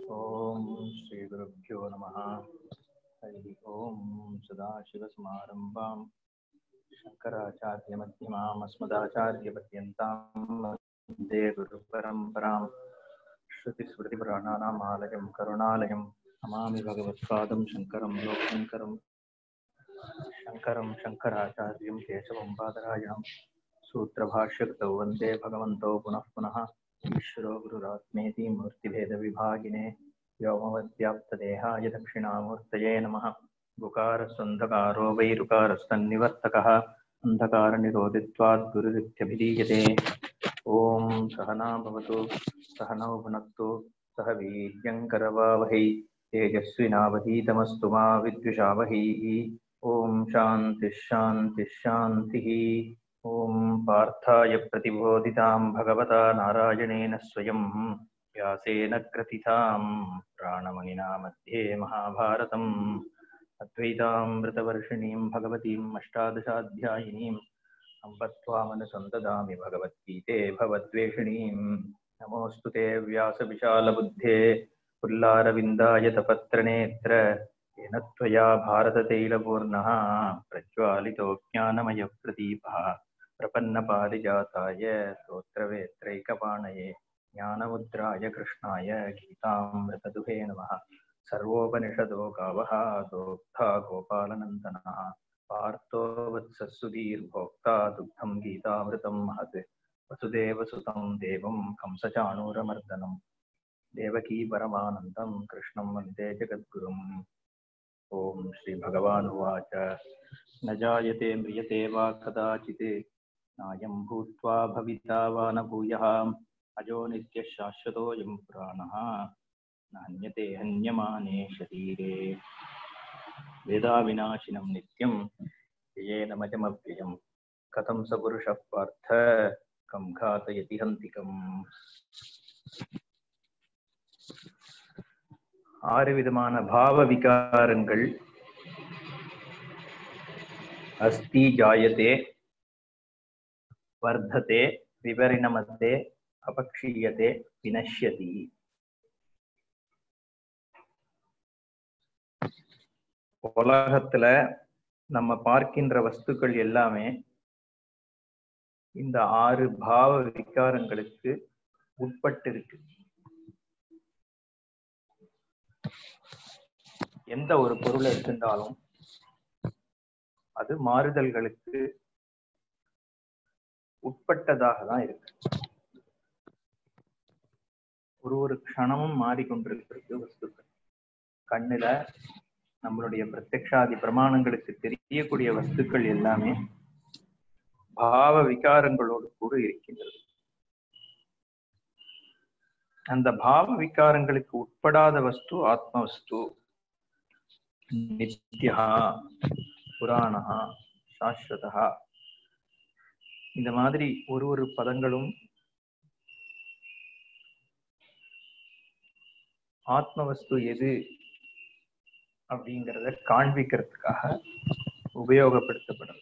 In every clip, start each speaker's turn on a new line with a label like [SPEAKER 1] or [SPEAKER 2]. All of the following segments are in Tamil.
[SPEAKER 1] ॐ श्रीगुरुभ्यो नमः हरिः ॐ सदाशिवसमारम्भां शङ्कराचार्यमध्यमाम् अस्मदाचार्यपर्यन्तां वन्दे गुरुपरम्परां श्रुतिस्मृतिपुराणानाम् आलयं करुणालयं नमामि भगवत्पादं शङ्करं लोकशङ्करं शङ्करं शङ्कराचार्यं केशवं बादरायणं सूत्रभाष्यकृतौ वन्दे भगवन्तौ पुनः पुनः ईश्वरो गुरुरात्मेति मूर्तिभेदविभागिने व्योमवद्व्याप्तदेहाय दक्षिणामूर्तये नमः गुकारस्वन्धकारो वैरुकारस्तन्निवर्तकः अन्धकारनिरोधित्वात् गुरुरित्यभिधीयते ॐ सहना भवतु सहनौ भुनक्तु सह वीर्यङ्करवावहै तेजस्विनावधीतमस्तु मा विद्विषावहै ॐ शान्तिः शान्तिः शान्तिः ॐ पार्थाय प्रतिबोधितां भगवता नारायणेन स्वयं व्यासेन क्रथितां प्राणमणिना मध्ये महाभारतम् अद्वैतामृतवर्षिणीं भगवतीम् अष्टादशाध्यायिनीम् अम्ब त्वामनुसन्ददामि भगवद्गीते भवद्वेषिणीं नमोऽस्तु ते व्यासविशालबुद्धे पुल्लारविन्दाय तपत्रनेत्र येन त्वया भारततैलपूर्णः प्रज्वालितो ज्ञानमयप्रदीपः प्रपन्नपारिजाताय स्तोत्रवेत्रैकपाणये ज्ञानमुद्राय कृष्णाय गीतामृतदुहे नमः सर्वोपनिषदो गावः दोग्धा गोपालनन्दनः पार्थो वत्सस्सुधीर्भोक्ता दुग्धं गीतामृतं महत् वसुदेवसुतं देवं कंसचाणूरमर्दनं देवकी परमानन्दं कृष्णं वन्दे जगद्गुरुम् ॐ श्रीभगवानुवाच न जायते म्रियते वा कदाचित् नायं भूत्वा भविता वा न भूयः अजो नित्यः शाश्वतोऽयं पुराणः न हन्यते हन्यमाने शरीरे वेदाविनाशिनं नित्यं येन मजमव्ययं कथं स पुरुषः पार्थ कं घातयति हन्तिकम् ஆறு விதமான பாவ விகாரங்கள் அஸ்தி ஜாயதே வர்த்ததே விபரிணமத்தே அபக்ஷீயதே வினஷ்யதி உலகத்துல நம்ம பார்க்கின்ற வஸ்துக்கள் எல்லாமே இந்த ஆறு பாவ விகாரங்களுக்கு உட்பட்டு இருக்கு எந்த ஒரு பொருளை எடுத்திருந்தாலும் அது மாறுதல்களுக்கு உட்பட்டதாக தான் இருக்கு ஒரு ஒரு க்ஷணமும் மாறிக்கொண்டிருக்கிறது வஸ்துக்கள் கண்ணுல நம்மளுடைய பிரத்யக்ஷாதி பிரமாணங்களுக்கு தெரியக்கூடிய வஸ்துக்கள் எல்லாமே பாவ விகாரங்களோடு கூட இருக்கின்றது அந்த பாவ விகாரங்களுக்கு உட்படாத வஸ்து ஆத்ம வஸ்து நித்யா புராணா சாஸ்வதா இந்த மாதிரி ஒரு ஒரு பதங்களும் ஆத்ம வஸ்து எது அப்படிங்கிறத காண்பிக்கிறதுக்காக உபயோகப்படுத்தப்படுது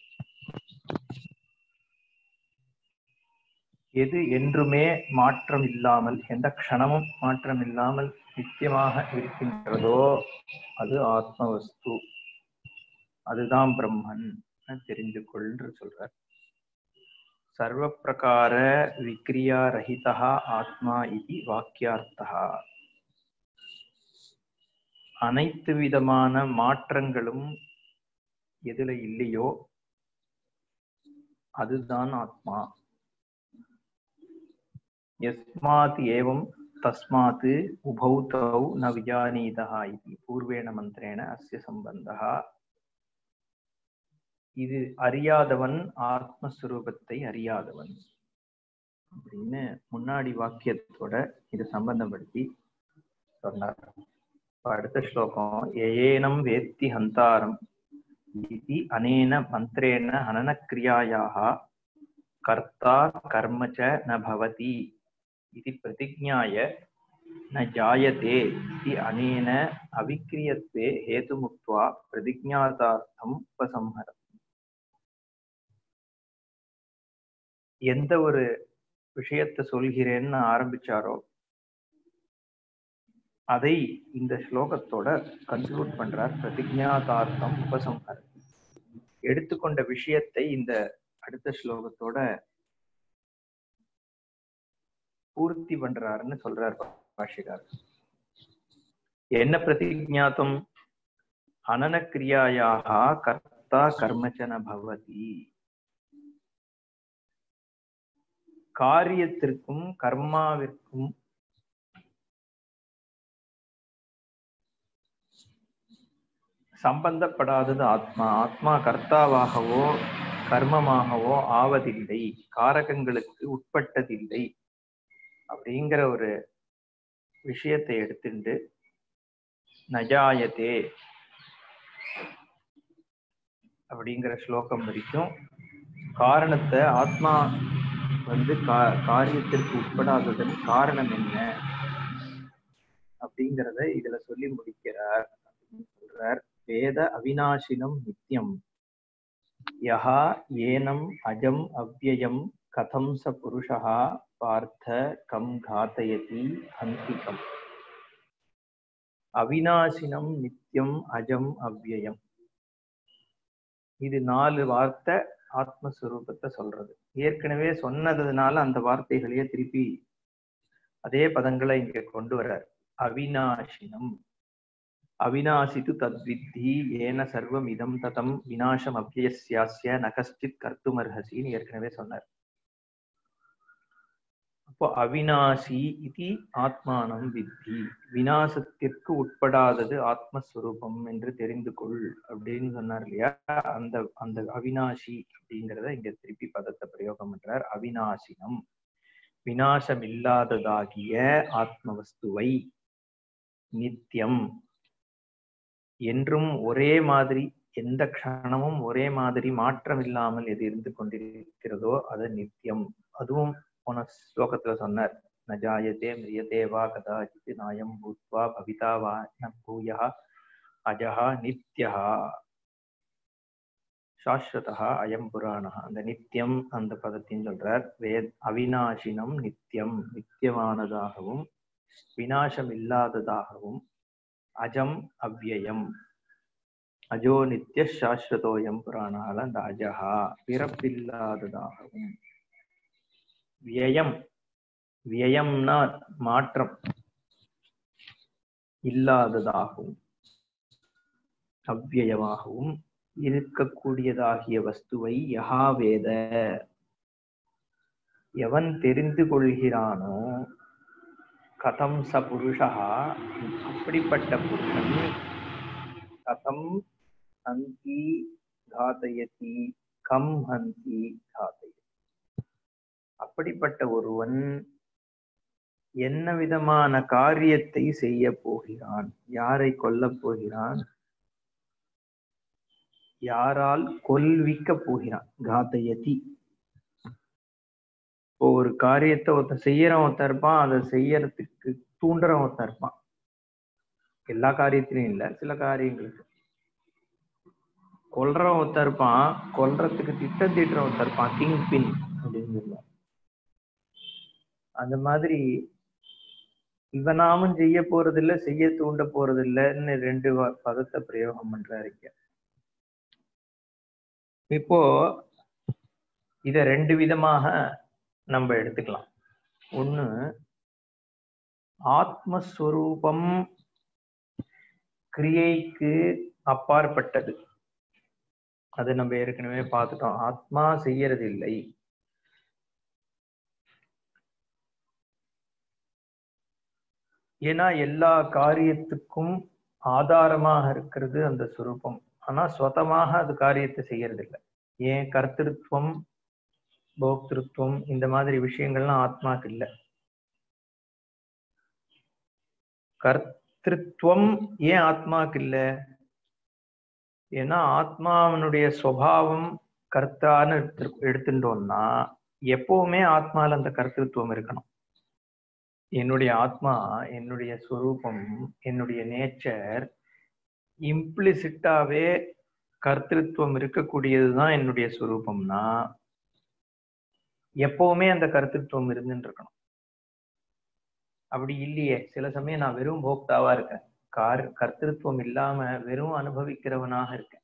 [SPEAKER 1] எது என்றுமே மாற்றம் இல்லாமல் எந்த க்ஷணமும் மாற்றம் இல்லாமல் நித்தியமாக இருக்கின்றதோ அது ஆத்ம வஸ்து அதுதான் பிரம்மன் தெரிந்து கொள்ன்று சொல்றார் சர்வ பிரகார விக்ரியா ரஹிதா ஆத்மா இது வாக்கியார்த்தா அனைத்து விதமான மாற்றங்களும் எதுல இல்லையோ அதுதான் ஆத்மா यस्मात् एवं तस्मात् उभौ तौ न विजानीतः इति பூர்வேண மந்திரேன அஸ்ய சம்பந்தः இது அறியாதவன் ஆத்மஸ்வரூபத்தை அறியாதவன் அப்படின்னு முன்னாடி வாக்கியத்தோட இது சம்பந்தப்படுத்தி சொன்னார் அடுத்த ஸ்லோகம் ஏனம் வேத்தி ஹந்தாரம் இது அனேன மந்திரேன ஹனனக்கிரியாயாக கர்த்தா கர்ம ச ந பவதி इति प्रतिज्ञाय न जायते इति अनेन अविक्रियत्वे हेतुमुक्त्वा प्रतिज्ञातार्थम् उपसंहर எந்த ஒரு விஷயத்தை சொல்கிறேன்னு ஆரம்பிச்சாரோ அதை இந்த ஸ்லோகத்தோட கன்க்ளூட் பண்றார் பிரதிஜாதார்த்தம் உபசம்ஹாரம் எடுத்துக்கொண்ட விஷயத்தை இந்த அடுத்த ஸ்லோகத்தோட பூர்த்தி பண்றாருன்னு சொல்றார் பாஷிகார் என்ன பிரதிஜாத்தம் அனனக்கிரியாயாக கர்த்தா கர்மச்சன பவதி காரியத்திற்கும் கர்மாவிற்கும் சம்பந்தப்படாதது ஆத்மா ஆத்மா கர்த்தாவாகவோ கர்மமாகவோ ஆவதில்லை காரகங்களுக்கு உட்பட்டதில்லை அப்படிங்கிற ஒரு விஷயத்தை எடுத்துட்டு நஜாயத்தே அப்படிங்கிற ஸ்லோகம் வரைக்கும் காரணத்தை ஆத்மா வந்து கா காரியத்திற்கு உட்படாததன் காரணம் என்ன அப்படிங்கிறத இதுல சொல்லி முடிக்கிறார் சொல்றார் வேத அவிநாசினம் நித்தியம் யஹா ஏனம் அஜம் அவ்யயம் கதம் ச புருஷா பார்த்த கம் காத்தயதி ஹந்திகம் அவிநாசினம் நித்தியம் அஜம் அவ்யயம் இது நாலு வார்த்தை ஆத்மஸ்வரூபத்தை சொல்றது ஏற்கனவே சொன்னதுனால அந்த வார்த்தைகளையே திருப்பி அதே பதங்களை இங்க கொண்டு வர்றார் அவிநாசினம் அவிநாசித்து தத்வித்தி ஏன சர்வம் இதம் ததம் விநாசம் அவ்யயசியாசிய நகஸ்டித் கர்த்துமர்ஹசின்னு ஏற்கனவே சொன்னார் அப்போ அவிநாசி இது ஆத்மானம் வித்தி விநாசத்திற்கு உட்படாதது ஆத்மஸ்வரூபம் என்று தெரிந்து கொள் அப்படின்னு சொன்னார் இல்லையா அந்த அந்த அவிநாசி அப்படிங்கிறத இங்க திருப்பி பதத்தை பிரயோகம் பண்றார் அவிநாசினம் விநாசம் இல்லாததாகிய ஆத்ம வஸ்துவை நித்தியம் என்றும் ஒரே மாதிரி எந்த க்ஷணமும் ஒரே மாதிரி மாற்றம் இல்லாமல் எது இருந்து கொண்டிருக்கிறதோ அது நித்தியம் அதுவும் போன ஸ்லோகத்துல சொன்னார் நஜாயத்தே மிரியதே வா கதாச்சித் நாயம் பூத்வா பவிதா வா ந பூயா அஜஹா நித்யா சாஸ்வதா அயம் புராணா அந்த நித்தியம் அந்த பதத்தையும் சொல்றார் வேத் அவிநாசினம் நித்தியம் நித்தியமானதாகவும் விநாசம் இல்லாததாகவும் அஜம் அவ்யயம் அஜோ நித்திய சாஸ்வதோயம் புராணால அந்த அஜஹா பிறப்பில்லாததாகவும் வியம் வியம்னா மாற்றம் இல்லாததாகவும் அவ்வியமாகவும் இருக்கக்கூடியதாகிய வஸ்துவை யகா வேத எவன் தெரிந்து கொள்கிறானோ கதம் ச புருஷா அப்படிப்பட்ட புருஷன் கதம் ஹந்தி காதயதி கம் ஹந்தி காதயதி அப்படிப்பட்ட ஒருவன் என்ன விதமான காரியத்தை செய்ய போகிறான் யாரை கொல்லப் போகிறான் யாரால் கொல்விக்க போகிறான் காதயதி இப்போ ஒரு காரியத்தை ஒருத்தன் செய்யறவன் ஒருத்தன் இருப்பான் அதை செய்யறதுக்கு தூண்டுறவன் ஒருத்தன் இருப்பான் எல்லா காரியத்திலையும் இல்ல சில காரியங்களுக்கு கொல்றவன் ஒருத்தன் இருப்பான் கொல்றதுக்கு திட்டம் தீட்டுறவன் ஒருத்தன் இருப்பான் கிங் பின் அப்படின்னு சொல்லுவான் அந்த மாதிரி இவனாவும் செய்ய போறது இல்ல செய்ய தூண்ட போறது இல்லைன்னு ரெண்டு பதத்தை பிரயோகம் பண்றாரு இங்க இப்போ இத ரெண்டு விதமாக நம்ம எடுத்துக்கலாம் ஒண்ணு ஆத்மஸ்வரூபம் கிரியைக்கு அப்பாற்பட்டது அது நம்ம ஏற்கனவே பார்த்துட்டோம் ஆத்மா செய்யறது இல்லை ஏன்னா எல்லா காரியத்துக்கும் ஆதாரமாக இருக்கிறது அந்த சுரூபம் ஆனா சொதமாக அது காரியத்தை செய்யறது இல்லை ஏன் கர்த்திருவம் போக்திருத்துவம் இந்த மாதிரி விஷயங்கள்லாம் ஆத்மாக்கு இல்லை கர்த்திருவம் ஏன் ஆத்மாக்கு இல்லை ஏன்னா ஆத்மாவனுடைய சுவாவம் கர்த்தான்னு எடுத்து எடுத்துட்டோம்னா எப்பவுமே ஆத்மால அந்த கர்த்திருவம் இருக்கணும் என்னுடைய ஆத்மா என்னுடைய ஸ்வரூபம் என்னுடைய நேச்சர் இம்ப்ளிசிட்டாவே கர்த்திருவம் இருக்கக்கூடியதுதான் என்னுடைய ஸ்வரூபம்னா எப்பவுமே அந்த கர்த்திருவம் இருந்துட்டு இருக்கணும் அப்படி இல்லையே சில சமயம் நான் வெறும் போக்தாவா இருக்கேன் கார் கர்த்திருவம் இல்லாம வெறும் அனுபவிக்கிறவனாக இருக்கேன்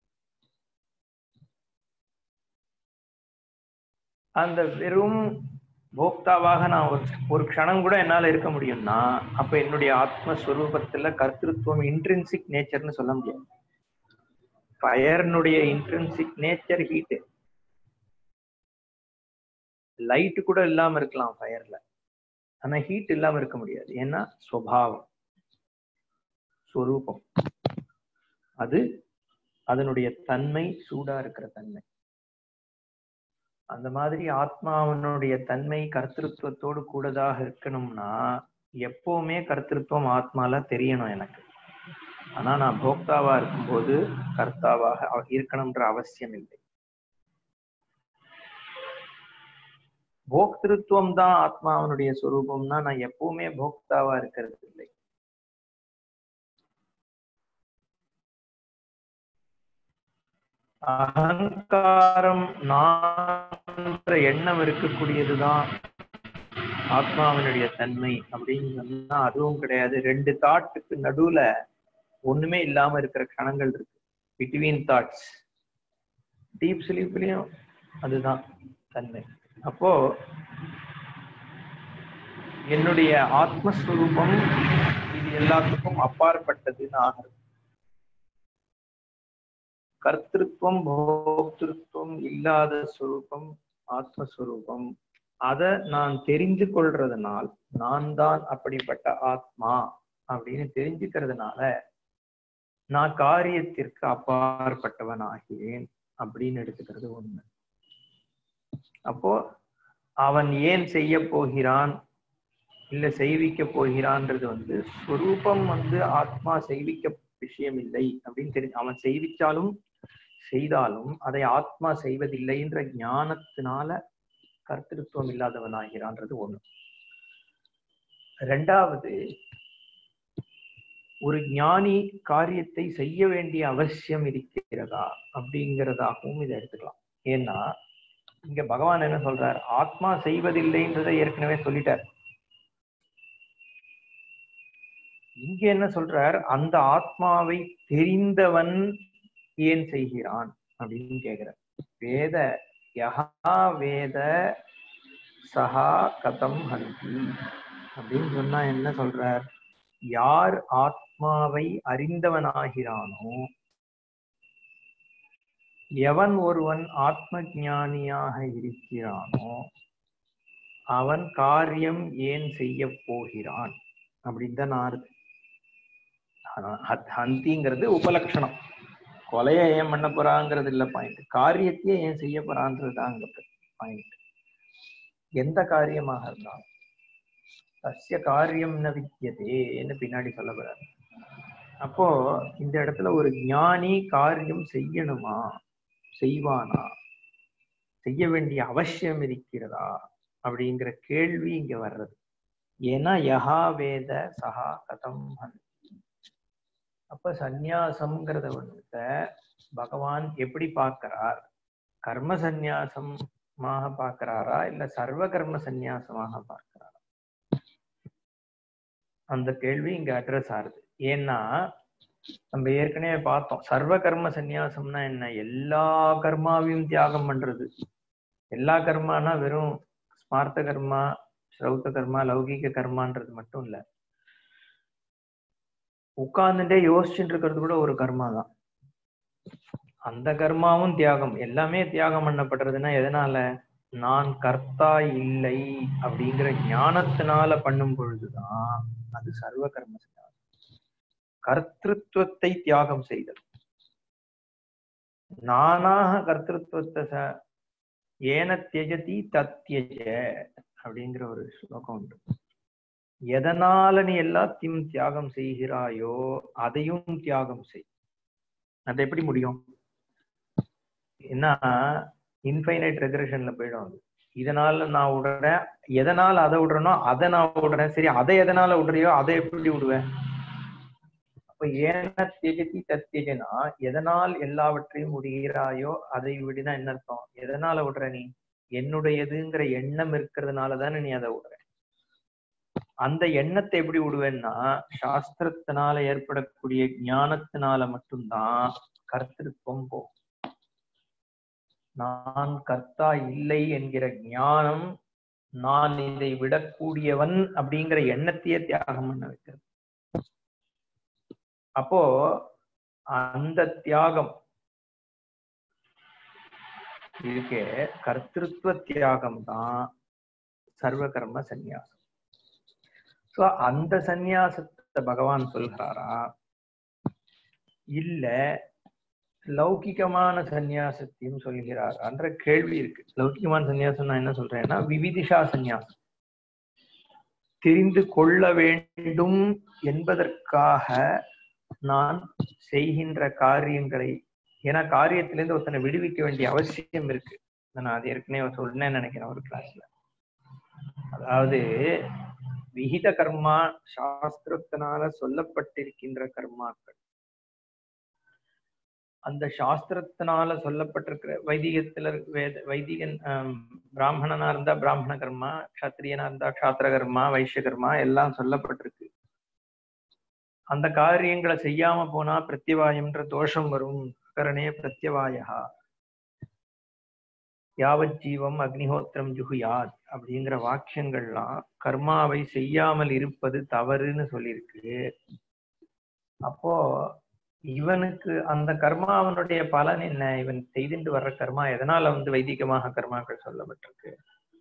[SPEAKER 1] அந்த வெறும் போக்தாவாக நான் ஒரு ஒரு க்ஷணம் கூட என்னால இருக்க முடியும்னா அப்ப என்னுடைய ஆத்மஸ்வரூபத்துல கர்த்திருவம் இன்ட்ரென்சிக் நேச்சர்னு சொல்ல முடியாது ஃபயர்னுடைய இன்ட்ரென்சிக் நேச்சர் ஹீட்டு லைட் கூட இல்லாம இருக்கலாம் ஃபயர்ல ஆனா ஹீட் இல்லாம இருக்க முடியாது ஏன்னா சுவாவம் ஸ்வரூபம் அது அதனுடைய தன்மை சூடா இருக்கிற தன்மை அந்த மாதிரி ஆத்மாவனுடைய தன்மை கர்த்திருவத்தோடு கூடதாக இருக்கணும்னா எப்பவுமே கர்த்திருவம் ஆத்மால தெரியணும் எனக்கு ஆனா நான் போக்தாவா இருக்கும்போது கர்த்தாவாக இருக்கணும்ன்ற அவசியம் இல்லை போக்திருத்துவம் தான் ஆத்மாவனுடைய சொரூபம்னா நான் எப்பவுமே போக்தாவா இருக்கிறது இல்லை அகங்காரம் நான் எண்ணம் இருக்கக்கூடியதுதான் ஆத்மாவினுடைய தன்மை அப்படின்னு சொன்னா அதுவும் கிடையாது ரெண்டு தாட்டுக்கு நடுவுல ஒண்ணுமே இல்லாம இருக்கிற கணங்கள் இருக்கு பிட்வீன் தாட்ஸ் டீப் ஸ்லீப்லயும் அதுதான் தன்மை அப்போ என்னுடைய ஆத்மஸ்வரூபம் இது எல்லாத்துக்கும் அப்பாற்பட்டதுன்னு ஆகிறது கர்த்திருவம் போக்திருத்துவம் இல்லாத ஸ்வரூபம் ஆத்மஸ்வரூபம் அத நான் தெரிந்து கொள்றதுனால் நான் தான் அப்படிப்பட்ட ஆத்மா அப்படின்னு தெரிஞ்சுக்கிறதுனால நான் காரியத்திற்கு அப்பாற்பட்டவன் ஆகிறேன் அப்படின்னு எடுத்துக்கிறது உண்மை அப்போ அவன் ஏன் செய்ய போகிறான் இல்ல செய்விக்க போகிறான்றது வந்து ஸ்வரூபம் வந்து ஆத்மா செய்விக்க விஷயம் இல்லை அப்படின்னு தெரிஞ்சு அவன் செய்விச்சாலும் செய்தாலும் அதை ஆத்மா செய்வதில்லைன்ற ஞானத்தினால கர்த்திருவம் இல்லாதவன் ஆகிறான்றது ஒண்ணு ரெண்டாவது ஒரு ஞானி காரியத்தை செய்ய வேண்டிய அவசியம் இருக்கிறதா அப்படிங்கிறதாகவும் இதை எடுத்துக்கலாம் ஏன்னா இங்க பகவான் என்ன சொல்றார் ஆத்மா செய்வதில்லைன்றதை ஏற்கனவே சொல்லிட்டார் இங்க என்ன சொல்றார் அந்த ஆத்மாவை தெரிந்தவன் ஏன் செய்கிறான் அப்படின்னு கேக்குறார் வேத யஹா வேத சஹா கதம் ஹந்தி அப்படின்னு சொன்னா என்ன சொல்றார் யார் ஆத்மாவை அறிந்தவனாகிறானோ எவன் ஒருவன் ஆத்ம ஞானியாக இருக்கிறானோ அவன் காரியம் ஏன் செய்ய போகிறான் அப்படின்னு தான் ஆறுது ஹந்திங்கிறது உபலட்சணம் கொலையை ஏன் பண்ண போறாங்கிறது இல்ல பாயிண்ட் காரியத்தையே ஏன் செய்ய போறான்றது தான் அங்க பாயிண்ட் எந்த காரியமாக இருந்தாலும் சசிய காரியம் ந வித்தியதேன்னு பின்னாடி சொல்ல போறாரு அப்போ இந்த இடத்துல ஒரு ஞானி காரியம் செய்யணுமா செய்வானா செய்ய வேண்டிய அவசியம் இருக்கிறதா அப்படிங்கிற கேள்வி இங்க வர்றது ஏன்னா யஹா வேத சஹா கதம் அப்ப சந்நியாசம்ங்கிறத வந்து பகவான் எப்படி பார்க்கிறார் கர்ம சந்நியாசமாக பார்க்கிறாரா இல்ல சர்வ கர்ம சந்நியாசமாக பார்க்கிறாரா அந்த கேள்வி இங்க அட்ரஸ் ஆறுது ஏன்னா நம்ம ஏற்கனவே பார்த்தோம் சர்வ கர்ம சந்நியாசம்னா என்ன எல்லா கர்மாவையும் தியாகம் பண்றது எல்லா கர்மானா வெறும் ஸ்மார்த்த கர்மா ஸ்ரௌத்த கர்மா லௌகிக கர்மான்றது மட்டும் இல்ல உட்கார்ந்துட்டே யோசிச்சுட்டு இருக்கிறது கூட ஒரு கர்மா தான் அந்த கர்மாவும் தியாகம் எல்லாமே தியாகம் பண்ணப்படுறதுன்னா எதனால நான் கர்த்தா இல்லை அப்படிங்கிற ஞானத்தினால பண்ணும் பொழுதுதான் அது சர்வ கர்ம கர்த்திருவத்தை தியாகம் செய்தல் நானாக கர்த்திருவத்தை ச ஏன தியஜதி தத்தியஜ அப்படிங்கிற ஒரு ஸ்லோகம் உண்டு எதனால நீ எல்லாத்தையும் தியாகம் செய்கிறாயோ அதையும் தியாகம் செய் அது எப்படி முடியும் ஏன்னா இன்ஃபைனைட் ரெகரேஷன்ல போயிடும் அது இதனால நான் விடுறேன் எதனால அதை விடுறனோ அதை நான் விடுறேன் சரி அதை எதனால விடுறியோ அதை எப்படி விடுவேன் அப்ப ஏன தியஜதி தத்தியஜனா எதனால் எல்லாவற்றையும் விடுகிறாயோ அதை விடுனா என்ன அர்த்தம் எதனால விடுற நீ என்னுடையதுங்கிற எண்ணம் இருக்கிறதுனால தானே நீ அதை விடுற அந்த எண்ணத்தை எப்படி விடுவேன்னா சாஸ்திரத்தினால ஏற்படக்கூடிய ஞானத்தினால மட்டும்தான் கர்த்திருவம் போகும் நான் கர்த்தா இல்லை என்கிற ஞானம் நான் இதை விடக்கூடியவன் அப்படிங்கிற எண்ணத்தையே தியாகம் பண்ண வைக்கிறது அப்போ அந்த தியாகம் இருக்கே கர்த்திருவ தியாகம் தான் சர்வ கர்ம சந்நியாசம் சோ அந்த சந்நியாசத்தை பகவான் சொல்கிறாரா இல்ல லௌகிகமான சந்நியாசத்தையும் சொல்கிறார் என்ற கேள்வி இருக்கு லௌகிகமான சந்நியாசம் நான் என்ன சொல்றேன்னா விவிதிஷா சந்நியாசம் தெரிந்து கொள்ள வேண்டும் என்பதற்காக நான் செய்கின்ற காரியங்களை ஏன்னா காரியத்திலிருந்து ஒருத்தனை விடுவிக்க வேண்டிய அவசியம் இருக்கு நான் அது ஏற்கனவே சொன்னேன்னு நினைக்கிறேன் ஒரு கிளாஸ்ல அதாவது விகித கர்மா சாஸ்திரத்தினால சொல்லப்பட்டிருக்கின்ற கர்மாக்கள் அந்த சாஸ்திரத்தினால சொல்லப்பட்டிருக்கிற வைதிகத்துல வேத வைதிகன் பிராமணனா இருந்தா பிராமண கர்மா கத்திரியனா இருந்தா கஷாத்திர கர்மா வைஷ்ய கர்மா எல்லாம் சொல்லப்பட்டிருக்கு அந்த காரியங்களை செய்யாம போனா பிரத்யவாயம்ன்ற தோஷம் வரும் கரணே பிரத்யவாயா யாவத் ஜீவம் அக்னிஹோத்திரம் ஜுகுயாத் அப்படிங்கிற வாக்கியங்கள்லாம் கர்மாவை செய்யாமல் இருப்பது தவறுன்னு சொல்லியிருக்கு அப்போ இவனுக்கு அந்த கர்மாவனுடைய பலன் என்ன இவன் செய்துட்டு வர்ற கர்மா எதனால வந்து வைதிகமாக கர்மாக்கள் சொல்லப்பட்டிருக்கு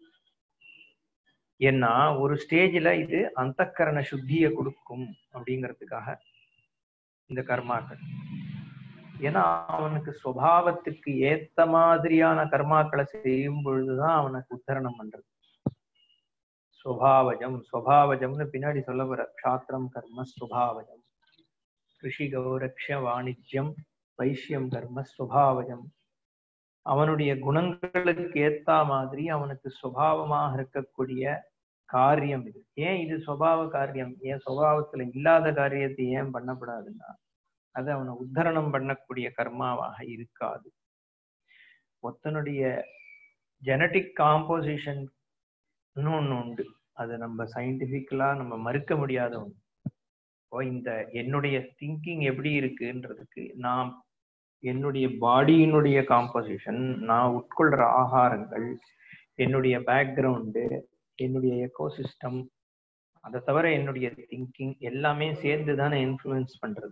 [SPEAKER 1] ஏன்னா ஒரு ஸ்டேஜ்ல இது அந்த கரண சுத்திய கொடுக்கும் அப்படிங்கிறதுக்காக இந்த கர்மாக்கள் ஏன்னா அவனுக்கு சுவாவத்துக்கு ஏத்த மாதிரியான கர்மாக்களை செய்யும் பொழுதுதான் அவனுக்கு உத்தரணம் பண்றது சுவாவஜம் சுவாவஜம்னு பின்னாடி சொல்ல வர க்ஷாத்திரம் கர்ம சுபாவஜம் கிருஷி கௌரக்ஷ வாணிஜ்யம் வைஷ்யம் கர்ம சுபாவஜம் அவனுடைய குணங்களுக்கு ஏத்தா மாதிரி அவனுக்கு சுபாவமாக இருக்கக்கூடிய காரியம் இது ஏன் இது சுபாவ காரியம் ஏன் சுபாவத்துல இல்லாத காரியத்தை ஏன் பண்ணப்படாதுன்னா அது அவனை உத்தரணம் பண்ணக்கூடிய கர்மாவாக இருக்காது ஒத்தனுடைய ஜெனட்டிக் காம்போசிஷன் ஒன்று உண்டு அது நம்ம சயின்டிபிக்கலா நம்ம மறுக்க முடியாத ஒன்று இப்போ இந்த என்னுடைய திங்கிங் எப்படி இருக்குன்றதுக்கு நான் என்னுடைய பாடியினுடைய காம்போசிஷன் நான் உட்கொள்ற ஆகாரங்கள் என்னுடைய பேக்ரவுண்டு என்னுடைய எக்கோசிஸ்டம் அதை தவிர என்னுடைய திங்கிங் எல்லாமே சேர்ந்து தானே இன்ஃப்ளூயன்ஸ் பண்றது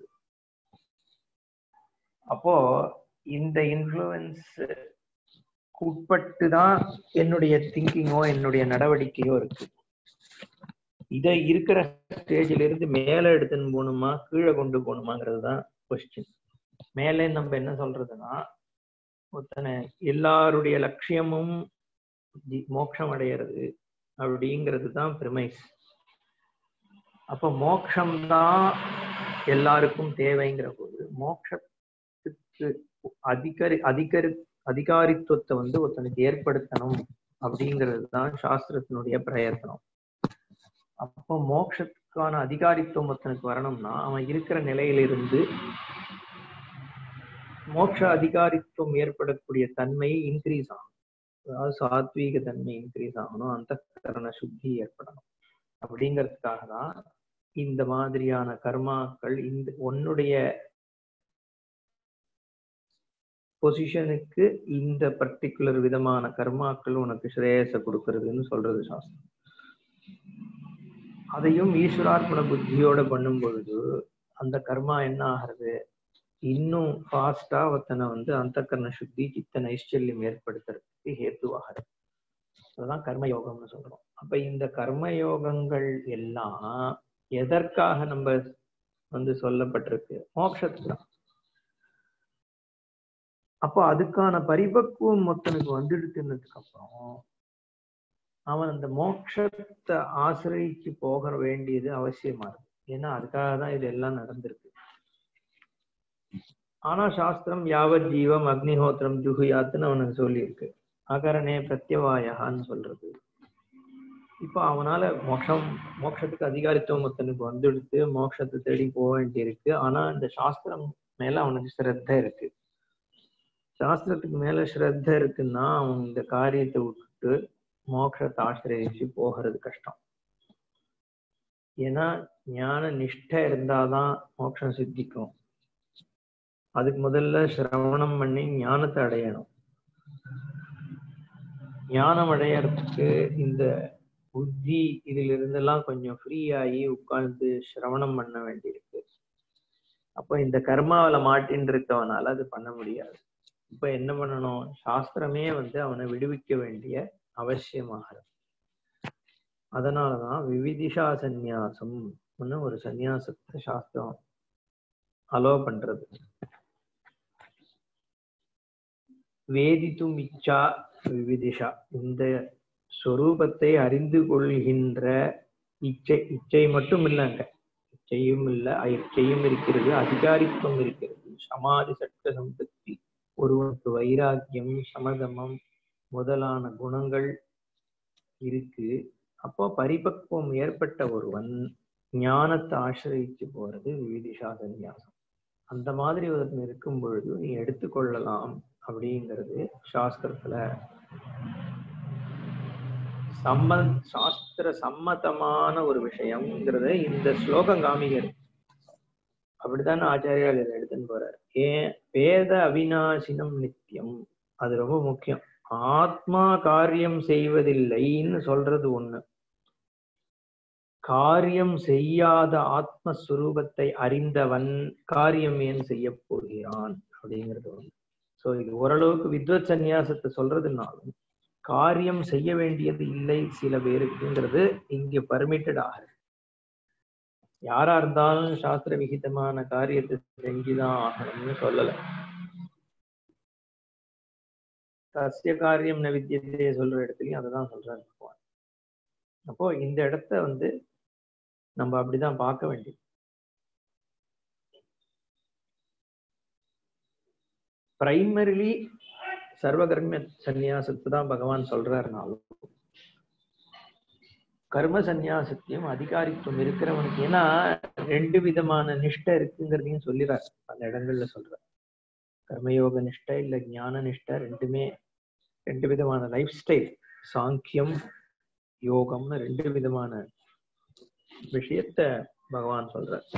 [SPEAKER 1] அப்போ இந்த இன்ஃப்ளூயன்ஸ் உட்பட்டு தான் என்னுடைய திங்கிங்கோ என்னுடைய நடவடிக்கையோ இருக்கு இதை இருக்கிற ஸ்டேஜ்ல இருந்து மேல எடுத்துன்னு போகணுமா கீழே கொண்டு போகணுமாங்கிறது தான் கொஸ்டின் மேலே நம்ம என்ன சொல்றதுன்னா ஒருத்தனை எல்லாருடைய லட்சியமும் மோட்சம் அடையிறது அப்படிங்கிறது தான் பிரிமைஸ் அப்ப மோட்சம் தான் எல்லாருக்கும் தேவைங்கிற போது மோட்சத்துக்கு அதிகரி அதிகரி அதிகாரித்துவத்தை வந்து ஒருத்தனுக்கு ஏற்படுத்தணும் அப்படிங்கிறது தான் சாஸ்திரத்தினுடைய பிரயத்தனம் அப்போ மோட்சத்துக்கான அதிகாரித்துவம் ஒருத்தனுக்கு வரணும்னா அவன் இருக்கிற நிலையிலிருந்து மோட்ச அதிகாரித்துவம் ஏற்படக்கூடிய தன்மை இன்க்ரீஸ் ஆகணும் அதாவது சாத்வீக தன்மை இன்க்ரீஸ் ஆகணும் அந்த கரண சுத்தி ஏற்படணும் அப்படிங்கிறதுக்காக தான் இந்த மாதிரியான கர்மாக்கள் இந்த உன்னுடைய பொசிஷனுக்கு இந்த பர்டிகுலர் விதமான கர்மாக்கள் உனக்கு ஸ்ரேயச கொடுக்கறதுன்னு சொல்றது சாஸ்திரம் அதையும் ஈஸ்வரார்ப்பண புத்தியோட பண்ணும் பொழுது அந்த கர்மா என்ன ஆகிறது இன்னும் ஃபாஸ்டா ஒருத்தனை வந்து அந்த கர்ண சுத்தி சித்த நைஷ்சல்யம் ஏற்படுத்துறதுக்கு ஹேத்துவாகிறது அதுதான் கர்மயோகம்னு சொல்றோம் அப்ப இந்த கர்மயோகங்கள் எல்லாம் எதற்காக நம்ம வந்து சொல்லப்பட்டிருக்கு மோட்சத்துக்கு தான் அப்போ அதுக்கான பரிபக்குவம் ஒருத்தனுக்கு வந்துடுத்துனதுக்கு அப்புறம் அவன் அந்த மோட்சத்தை ஆசிரியிச்சு போக வேண்டியது அவசியமா இருக்கு ஏன்னா அதுக்காக தான் இது எல்லாம் நடந்திருக்கு ஆனா சாஸ்திரம் யாவத் ஜீவம் அக்னிஹோத்திரம் ஜுகுயாத்துன்னு அவனுக்கு சொல்லியிருக்கு அகரணே பிரத்யவாயான்னு சொல்றது இப்போ அவனால மோட்சம் மோட்சத்துக்கு அதிகாரித்துவம் ஒருத்தனுக்கு வந்துடுத்து மோட்சத்தை தேடி போக வேண்டியிருக்கு ஆனா இந்த சாஸ்திரம் மேல அவனுக்கு ஸ்ரத்த இருக்கு சாஸ்திரத்துக்கு மேல ஸ்ரத்த இருக்குன்னா அவன் இந்த காரியத்தை விட்டுட்டு மோட்சத்தை ஆசிரியச்சு போகிறது கஷ்டம் ஏன்னா ஞான நிஷ்டை இருந்தாதான் மோட்சம் சித்திக்கும் அதுக்கு முதல்ல சிரவணம் பண்ணி ஞானத்தை அடையணும் ஞானம் அடையறதுக்கு இந்த புத்தி இதுல இருந்தெல்லாம் கொஞ்சம் ஃப்ரீ ஆகி உட்கார்ந்து சிரவணம் பண்ண வேண்டியிருக்கு அப்போ இந்த கர்மாவில மாட்டின்னு இருக்கவனால அது பண்ண முடியாது இப்ப என்ன பண்ணணும் சாஸ்திரமே வந்து அவனை விடுவிக்க வேண்டிய அவசியமாகிறது அதனாலதான் விவிதிஷா சந்நியாசம் ஒரு சந்நியாசத்தை சாஸ்திரம் அலோ பண்றது வேதித்தும் இச்சா விவிதிஷா இந்த ஸ்வரூபத்தை அறிந்து கொள்கின்ற இச்சை இச்சை மட்டும் இல்லைங்க இச்சையும் இல்லை இச்சையும் இருக்கிறது அதிகாரித்துவம் இருக்கிறது சமாதி சட்ட சம்பத்தி ஒருவனுக்கு வைராக்கியம் சமதமம் முதலான குணங்கள் இருக்கு அப்போ பரிபக்குவம் ஏற்பட்ட ஒருவன் ஞானத்தை ஆசிரியிச்சு போறது விவிதிஷா சந்நியாசம் அந்த மாதிரி ஒருத்தன் இருக்கும் பொழுது நீ எடுத்துக்கொள்ளலாம் அப்படிங்கிறது சாஸ்திரத்துல சம்ம சாஸ்திர சம்மதமான ஒரு விஷயம்ங்கிறத இந்த ஸ்லோகம் காமிக்கிறது அப்படித்தானே ஆச்சாரியால் இதை எடுத்துன்னு போறாரு ஏன் வேத அவிநாசினம் நித்தியம் அது ரொம்ப முக்கியம் ஆத்மா காரியம் செய்வதில்லைன்னு சொல்றது ஒண்ணு காரியம் செய்யாத ஆத்மஸ்வரூபத்தை அறிந்தவன் காரியம் ஏன் செய்ய போகிறான் அப்படிங்கிறது ஒண்ணு சோ இது ஓரளவுக்கு வித்வத் சந்நியாசத்தை சொல்றதுனாலும் காரியம் செய்ய வேண்டியது இல்லை சில பேருக்குங்கிறது இங்க பர்மிட்டட் ஆகுது யாரா இருந்தாலும் சாஸ்திர விகிதமான காரியத்தை செஞ்சுதான் ஆகணும்னு சொல்லல சசிய காரியம் ந வித்தியத்தையே சொல்ற இடத்துலயும் அததான் சொல்றாரு பகவான் அப்போ இந்த இடத்த வந்து நம்ம அப்படிதான் பார்க்க வேண்டியது பிரைமரிலி சர்வகர்ம சந்நியாசத்தை தான் பகவான் சொல்றாருனாலும் கர்ம சந்நியாசத்தையும் அதிகாரித்துவம் இருக்கிறவனுக்கு ஏன்னா ரெண்டு விதமான நிஷ்டை இருக்குங்கிறதையும் சொல்லிடுறார் பல இடங்கள்ல சொல்றார் கர்மயோக நிஷ்டை இல்ல ஞான நிஷ்டை ரெண்டுமே ரெண்டு விதமான லைஃப் ஸ்டைல் சாங்கியம் யோகம்னு ரெண்டு விதமான விஷயத்த பகவான் சொல்றார்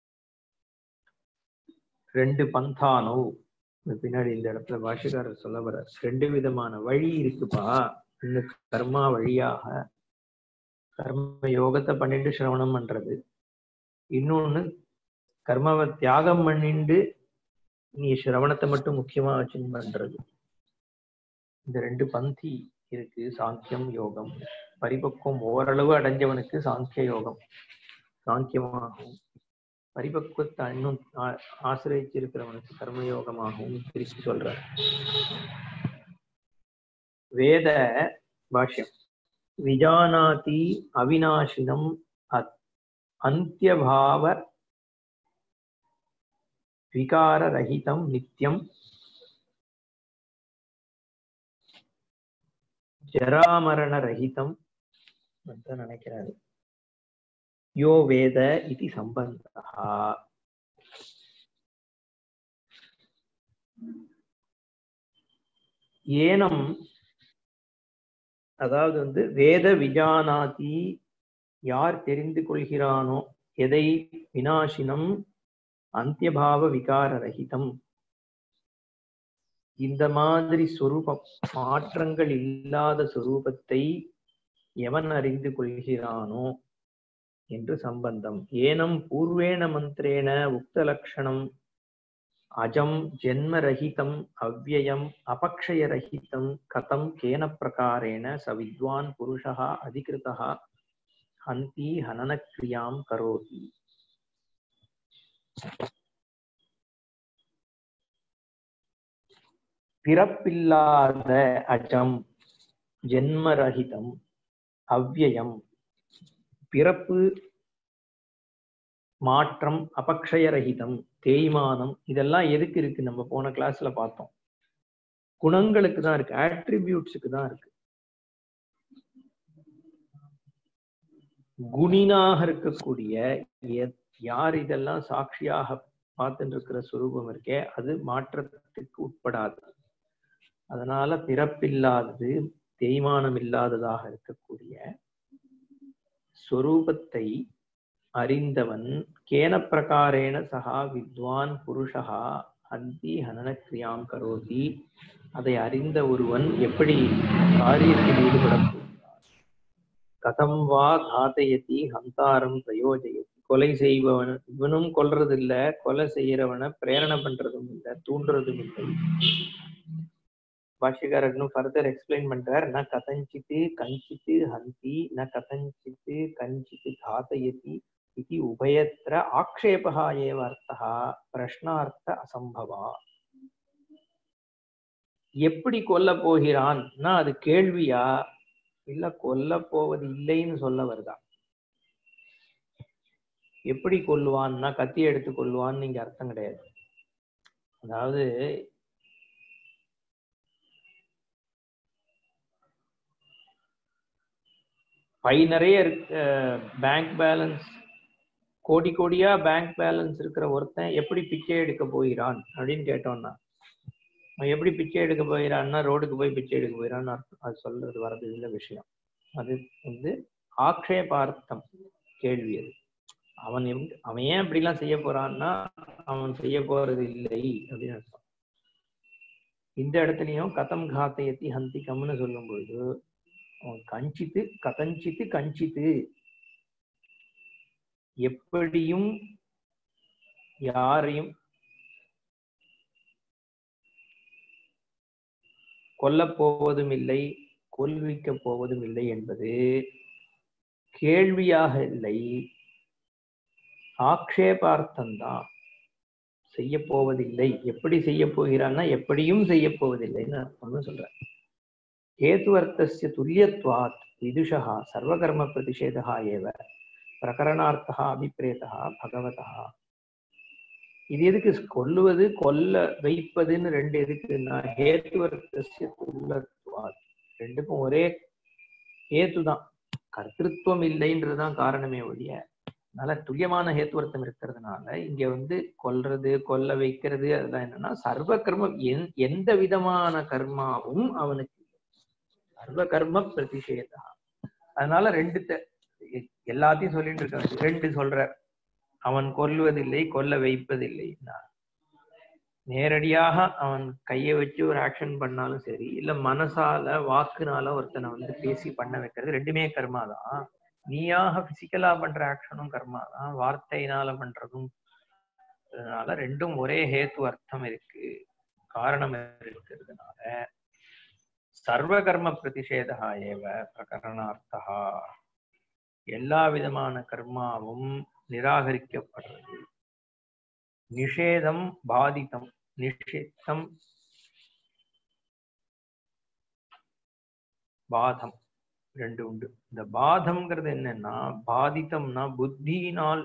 [SPEAKER 1] ரெண்டு பந்தானோ பின்னாடி இந்த இடத்துல பாஷக்காரர் சொல்ல வர ரெண்டு விதமான வழி இருக்குப்பா இந்த கர்மா வழியாக கர்ம யோகத்தை பண்ணிட்டு சிரவணம் பண்றது இன்னொன்னு கர்மாவை தியாகம் பண்ணிட்டு நீ சிரவணத்தை மட்டும் முக்கியமா வச்சு பண்றது இந்த ரெண்டு பந்தி இருக்கு சாங்கியம் யோகம் பரிபக்குவம் ஓரளவு அடைஞ்சவனுக்கு சாங்கிய யோகம் சாங்கியமாகும் பரிபக்குவத்தை இன்னும் ஆசிரியச்சு இருக்கிறவனுக்கு கர்மயோகமாகவும் பிரிச்சு சொல்ற வேத பாஷ்யம் விஜானாதி அவிநாசினம் அந்தியபாவ விகாரரகிதம் நித்தியம் ஜராமரண ரஹிதம் நினைக்கிறாரு யோ வேத இது சம்பந்தா ஏனம் அதாவது வந்து வேத விஜானாதி யார் தெரிந்து கொள்கிறானோ எதை வினாசினம் அந்தியபாவ விகார ரஹிதம் இந்த மாதிரி சொரூபம் மாற்றங்கள் இல்லாத சொரூபத்தை எவன் அறிந்து கொள்கிறானோ என்று சம்பந்தம் ஏனம் பூர்வேண மந்திரேண உக்த லட்சணம் அஜம் ஜென்மரஹிதம் அவ்வயம் அபக்ஷயரஹிதம் கதம் கேன பிரகாரேண ச வித்வான் புருஷா அதிகிருதா ஹந்தி ஹனனக்ரியாம் கரோதி பிறப்பில்லாத அஜம் ஜென்மரஹிதம் அவ்வயம் பிறப்பு மாற்றம் அபக்ஷயரகிதம் தேய்மானம் இதெல்லாம் எதுக்கு இருக்கு நம்ம போன கிளாஸ்ல பார்த்தோம் குணங்களுக்கு தான் இருக்கு ஆட்ரிபியூட்ஸுக்கு தான் இருக்கு குணினாக இருக்கக்கூடிய யார் இதெல்லாம் சாட்சியாக பார்த்துட்டு இருக்கிற சுரூபம் இருக்கே அது மாற்றத்துக்கு உட்படாது அதனால பிறப்பில்லாதது தேய்மானம் இல்லாததாக இருக்கக்கூடிய சொரூபத்தை அறிந்தவன் கேன பிரகாரேண சகா வித்வான் புருஷா ஹந்தி ஹனனக்கிரியாம் கரோதி அதை அறிந்த ஒருவன் எப்படி காரியத்தில் ஈடுபட கதம் வா காதயதி ஹந்தாரம் பிரயோஜயதி கொலை செய்பவன் இவனும் கொல்றதில்ல கொலை செய்யறவனை பிரேரணை பண்றதும் இல்லை தூண்டுறதும் இல்லை பாஷ்யக்காரர் இன்னும் ஃபர்தர் எக்ஸ்பிளைன் பண்றார் ந கதஞ்சித்து கஞ்சித்து ஹந்தி ந கதஞ்சித்து கஞ்சித்து காதயதி இது உபயத்திர ஆக்ஷேபா ஏவ அர்த்தா பிரஷ்னார்த்த அசம்பவா எப்படி கொல்ல போகிறான்னா அது கேள்வியா இல்ல கொல்ல போவது இல்லைன்னு சொல்ல வருதா எப்படி கொல்லுவான்னா கத்தி எடுத்து கொல்லுவான்னு இங்க அர்த்தம் கிடையாது அதாவது பை நிறைய இருக்கு பேங்க் பேலன்ஸ் கோடி கோடியா பேங்க் பேலன்ஸ் இருக்கிற ஒருத்தன் எப்படி பிச்சை எடுக்க போகிறான் அப்படின்னு கேட்டோம்னா அவன் எப்படி பிச்சை எடுக்க போகிறான்னா ரோடுக்கு போய் பிச்சை எடுக்க போயிடான்னு அர்த்தம் அது சொல்றது வர்றது இல்லை விஷயம் அது வந்து ஆக்ஷேபார்த்தம் கேள்வி அது அவன் எங்க- அவன் ஏன் இப்படிலாம் செய்ய போறான்னா அவன் செய்ய போறது இல்லை அப்படின்னு அர்த்தம் இந்த இடத்துலயும் கதம் காத்தயத்தி ஹந்திகம்னு சொல்லும்போது அவன் கஞ்சித்து கதஞ்சித்து கஞ்சித்து எப்படியும் யாரையும் கொல்லப் போவதும் இல்லை கொல்விக்கப் போவதும் இல்லை என்பது கேள்வியாக இல்லை ஆக்ஷேபார்த்தம்தான் செய்ய போவதில்லை எப்படி செய்ய போகிறான்னா எப்படியும் செய்ய போவதில்லைன்னு அர்த்தம்னு சொல்ற ஹேதுவர்த்தஸ்ய துல்லியத்வாத் விதுஷா சர்வகர்ம பிரதிஷேதா ஏவ பிரகரணார்த்தா அபிப்பிரேதா பகவதா இது எதுக்கு கொல்லுவது கொல்ல வைப்பதுன்னு ரெண்டு எதுக்குன்னா ஹேத்துவர்த்தஸ்ய துல்லத்வாத் ரெண்டுக்கும் ஒரே ஹேத்து தான் கர்த்திருவம் இல்லைன்றதுதான் காரணமே ஒழிய அதனால துல்லியமான ஹேத்துவர்த்தம் இருக்கிறதுனால இங்க வந்து கொல்றது கொல்ல வைக்கிறது அதெல்லாம் என்னன்னா சர்வ கர்மம் எந்- எந்த விதமான கர்மாவும் அவனுக்கு இல்லை. சர்வ கர்ம பிரதிஷேதா அதனால ரெண்டு த- எ- எல்லாத்தையும் சொல்லிட்டு இருக்க ரெண்டு சொல்ற அவன் கொல்வதில்லை கொல்ல வைப்பதில்லைன்னா நேரடியாக அவன் கையை வச்சு ஒரு ஆக்ஷன் பண்ணாலும் சரி இல்ல மனசால வாக்குனால ஒருத்தனை வந்து பேசி பண்ண வைக்கிறது ரெண்டுமே கர்மா தான் நீயாக பிசிக்கலா பண்ற ஆக்ஷனும் கர்மா தான் வார்த்தையினால பண்றதும் அதனால ரெண்டும் ஒரே ஹேத்து அர்த்தம் இருக்கு காரணம் இருக்கிறதுனால சர்வ கர்ம பிரதிஷேதா ஏவ பிரகரணார்த்தா எல்லா விதமான கர்மாவும் நிராகரிக்கப்படுறது நிஷேதம் பாதிதம் நிஷித்தம் பாதம் ரெண்டு உண்டு இந்த பாதம்ங்கிறது என்னன்னா பாதித்தம்னா புத்தியினால்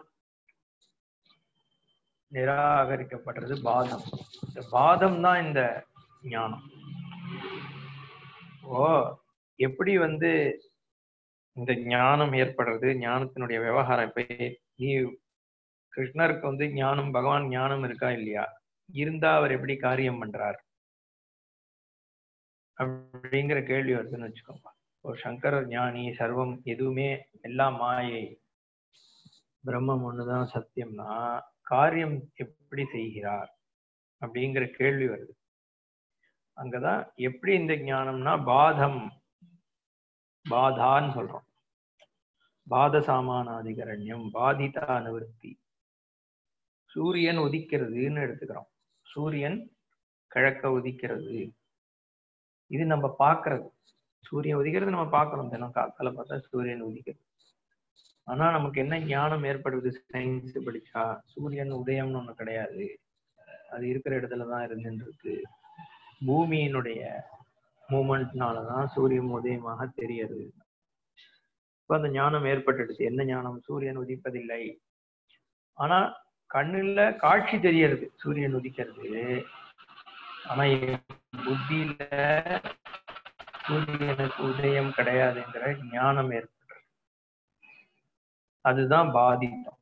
[SPEAKER 1] நிராகரிக்கப்படுறது பாதம் இந்த பாதம் தான் இந்த ஞானம் ஓ எப்படி வந்து இந்த ஞானம் ஏற்படுறது ஞானத்தினுடைய விவகாரம் இப்ப நீ கிருஷ்ணருக்கு வந்து ஞானம் பகவான் ஞானம் இருக்கா இல்லையா இருந்தா அவர் எப்படி காரியம் பண்றார் அப்படிங்கிற கேள்வி வருதுன்னு வச்சுக்கோங்க ஒரு சங்கரர் ஞானி சர்வம் எதுவுமே எல்லாம் மாயை பிரம்மம் ஒண்ணுதான் சத்தியம்னா காரியம் எப்படி செய்கிறார் அப்படிங்கிற கேள்வி வருது அங்கதான் எப்படி இந்த ஞானம்னா பாதம் பாதான்னு சொல்றோம் பாத சாமானாதிகரண்யம் பாதிதா அனுவர்த்தி சூரியன் உதிக்கிறதுன்னு எடுத்துக்கிறோம் சூரியன் கிழக்க உதிக்கிறது இது நம்ம பார்க்கிறது சூரியன் உதிக்கிறது நம்ம பார்க்கிறோம் தினம் காத்தால பார்த்தா சூரியன் உதிக்கிறது ஆனா நமக்கு என்ன ஞானம் ஏற்படுது சயின்ஸ் படிச்சா சூரியன் உதயம்னு ஒண்ணு கிடையாது அது இருக்கிற இடத்துலதான் இருந்துட்டு இருக்கு பூமியினுடைய மூமெண்ட்னாலதான் சூரியன் உதயமாக தெரியறது இப்ப அந்த ஞானம் ஏற்பட்டுடுச்சு என்ன ஞானம் சூரியன் உதிப்பதில்லை ஆனா கண்ணுல காட்சி தெரியறது சூரியன் உதிக்கிறது ஆனா என் புத்தியில சூரியனுக்கு உதயம் கிடையாதுங்கிற ஞானம் ஏற்படுறது அதுதான் பாதித்தம்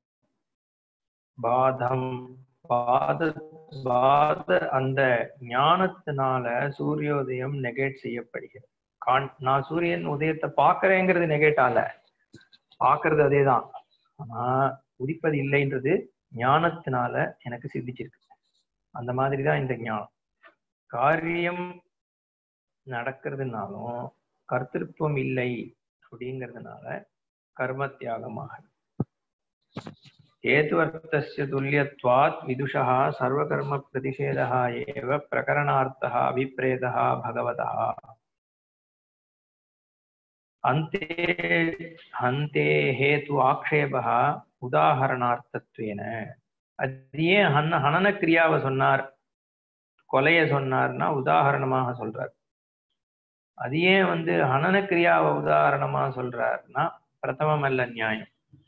[SPEAKER 1] பாதம் பாத பாத அந்த ஞானத்தினால சூரியோதயம் நெகேட் செய்யப்படுகிறது கான் நான் சூரியன் உதயத்தை பாக்குறேங்கிறது நெகேட் ஆல பாக்குறது அதேதான் ஆனா உதிப்பது இல்லைன்றது ஞானத்தினால எனக்கு சித்திச்சிருக்கு அந்த மாதிரி தான் இந்த ஞானம் காரியம் நடக்கிறதுனாலும் கர்த்திருவம் இல்லை அப்படிங்கிறதுனால கர்ம தியாகமாக हेतुवर्थस्य तुल्यत्वात् विदुषः सर्वकर्मप्रतिषेधः एव प्रकरणार्थः अभिप्रेतः भगवतः अन्ते हन्ते हेतु आक्षेपः உதாகரணார்த்தத்வேன அது ஏன் ஹன ஹனன கிரியாவை சொன்னார் கொலைய சொன்னார்னா உதாகரணமாக சொல்றார் அது ஏன் வந்து ஹனன கிரியாவை உதாரணமா சொல்றாருன்னா பிரதமம் அல்ல நியாயம்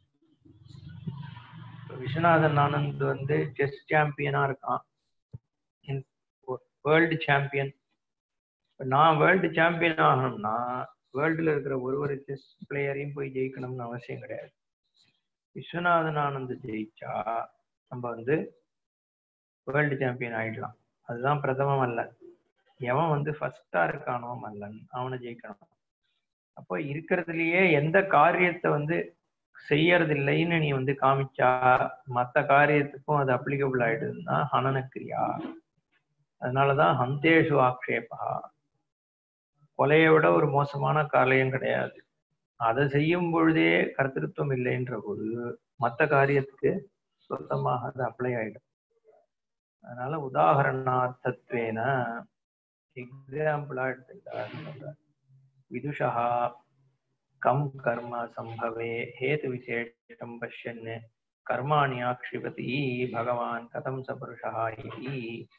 [SPEAKER 1] விஸ்வநாதன் ஆனந்த் வந்து செஸ் சாம்பியனா இருக்கான் வேர்ல்டு சாம்பியன் நான் வேர்ல்டு சாம்பியன் ஆகணும்னா வேர்ல்டுல இருக்கிற ஒரு ஒரு செஸ் பிளேயரையும் போய் ஜெயிக்கணும்னு அவசியம் கிடையாது விஸ்வநாதன் ஆனந்த் ஜெயிச்சா நம்ம வந்து வேர்ல்டு சாம்பியன் ஆயிடலாம் அதுதான் பிரதமம் அல்ல எவன் வந்து ஃபர்ஸ்டா இருக்கானோ மல்லன் அவனை ஜெயிக்கணும் அப்போ இருக்கிறதுலயே எந்த காரியத்தை வந்து செய்யறதில்லைன்னு நீ வந்து காமிச்சா மற்ற காரியத்துக்கும் அது அப்ளிகபிள் ஆயிடுதுன்னா ஹனனக்கிரியா அதனாலதான் ஹந்தேஷு ஆக்ஷேபா கொலையை விட ஒரு மோசமான காரியம் கிடையாது அதை செய்யும் பொழுதே கர்த்தத்துவம் இல்லைன்ற போது மற்ற காரியத்துக்கு சுத்தமாக அது அப்ளை ஆயிடும் அதனால உதாகரணார்த்தத்வேன எக்ஸாம்பிளா எடுத்துக்கிட்டார் விதுஷா கம் கர்ம சம்பவே ஹேது விசேஷம் பஷ்யன் கர்மாணி ஆக்ஷிபதி பகவான் கதம் சபுருஷா இது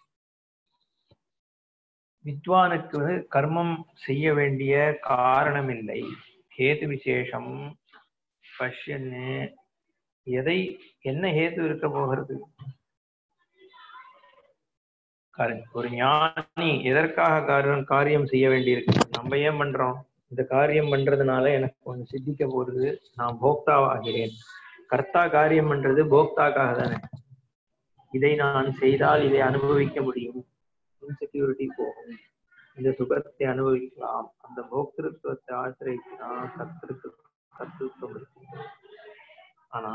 [SPEAKER 1] வித்வானுக்கு கர்மம் செய்ய வேண்டிய காரணம் இல்லை ஹேது விசேஷம் பஷ்யன்னு எதை என்ன ஹேது இருக்க போகிறது ஒரு ஞானி எதற்காக காரியம் காரியம் செய்ய வேண்டியிருக்கு நம்ம ஏன் பண்றோம் இந்த காரியம் பண்றதுனால எனக்கு ஒண்ணு சித்திக்க போறது நான் போக்தாவாகிறேன் கர்த்தா காரியம் பண்றது போக்தாக்காக தானே இதை நான் செய்தால் இதை அனுபவிக்க முடியும் இன்செக்யூரிட்டி போகும் இந்த சுகத்தை அனுபவிக்கலாம் அந்த போக்திருத்துவத்தை ஆசிரியத்துதான் கத்திருக்கு கத்திருத்தம் இருக்கு ஆனா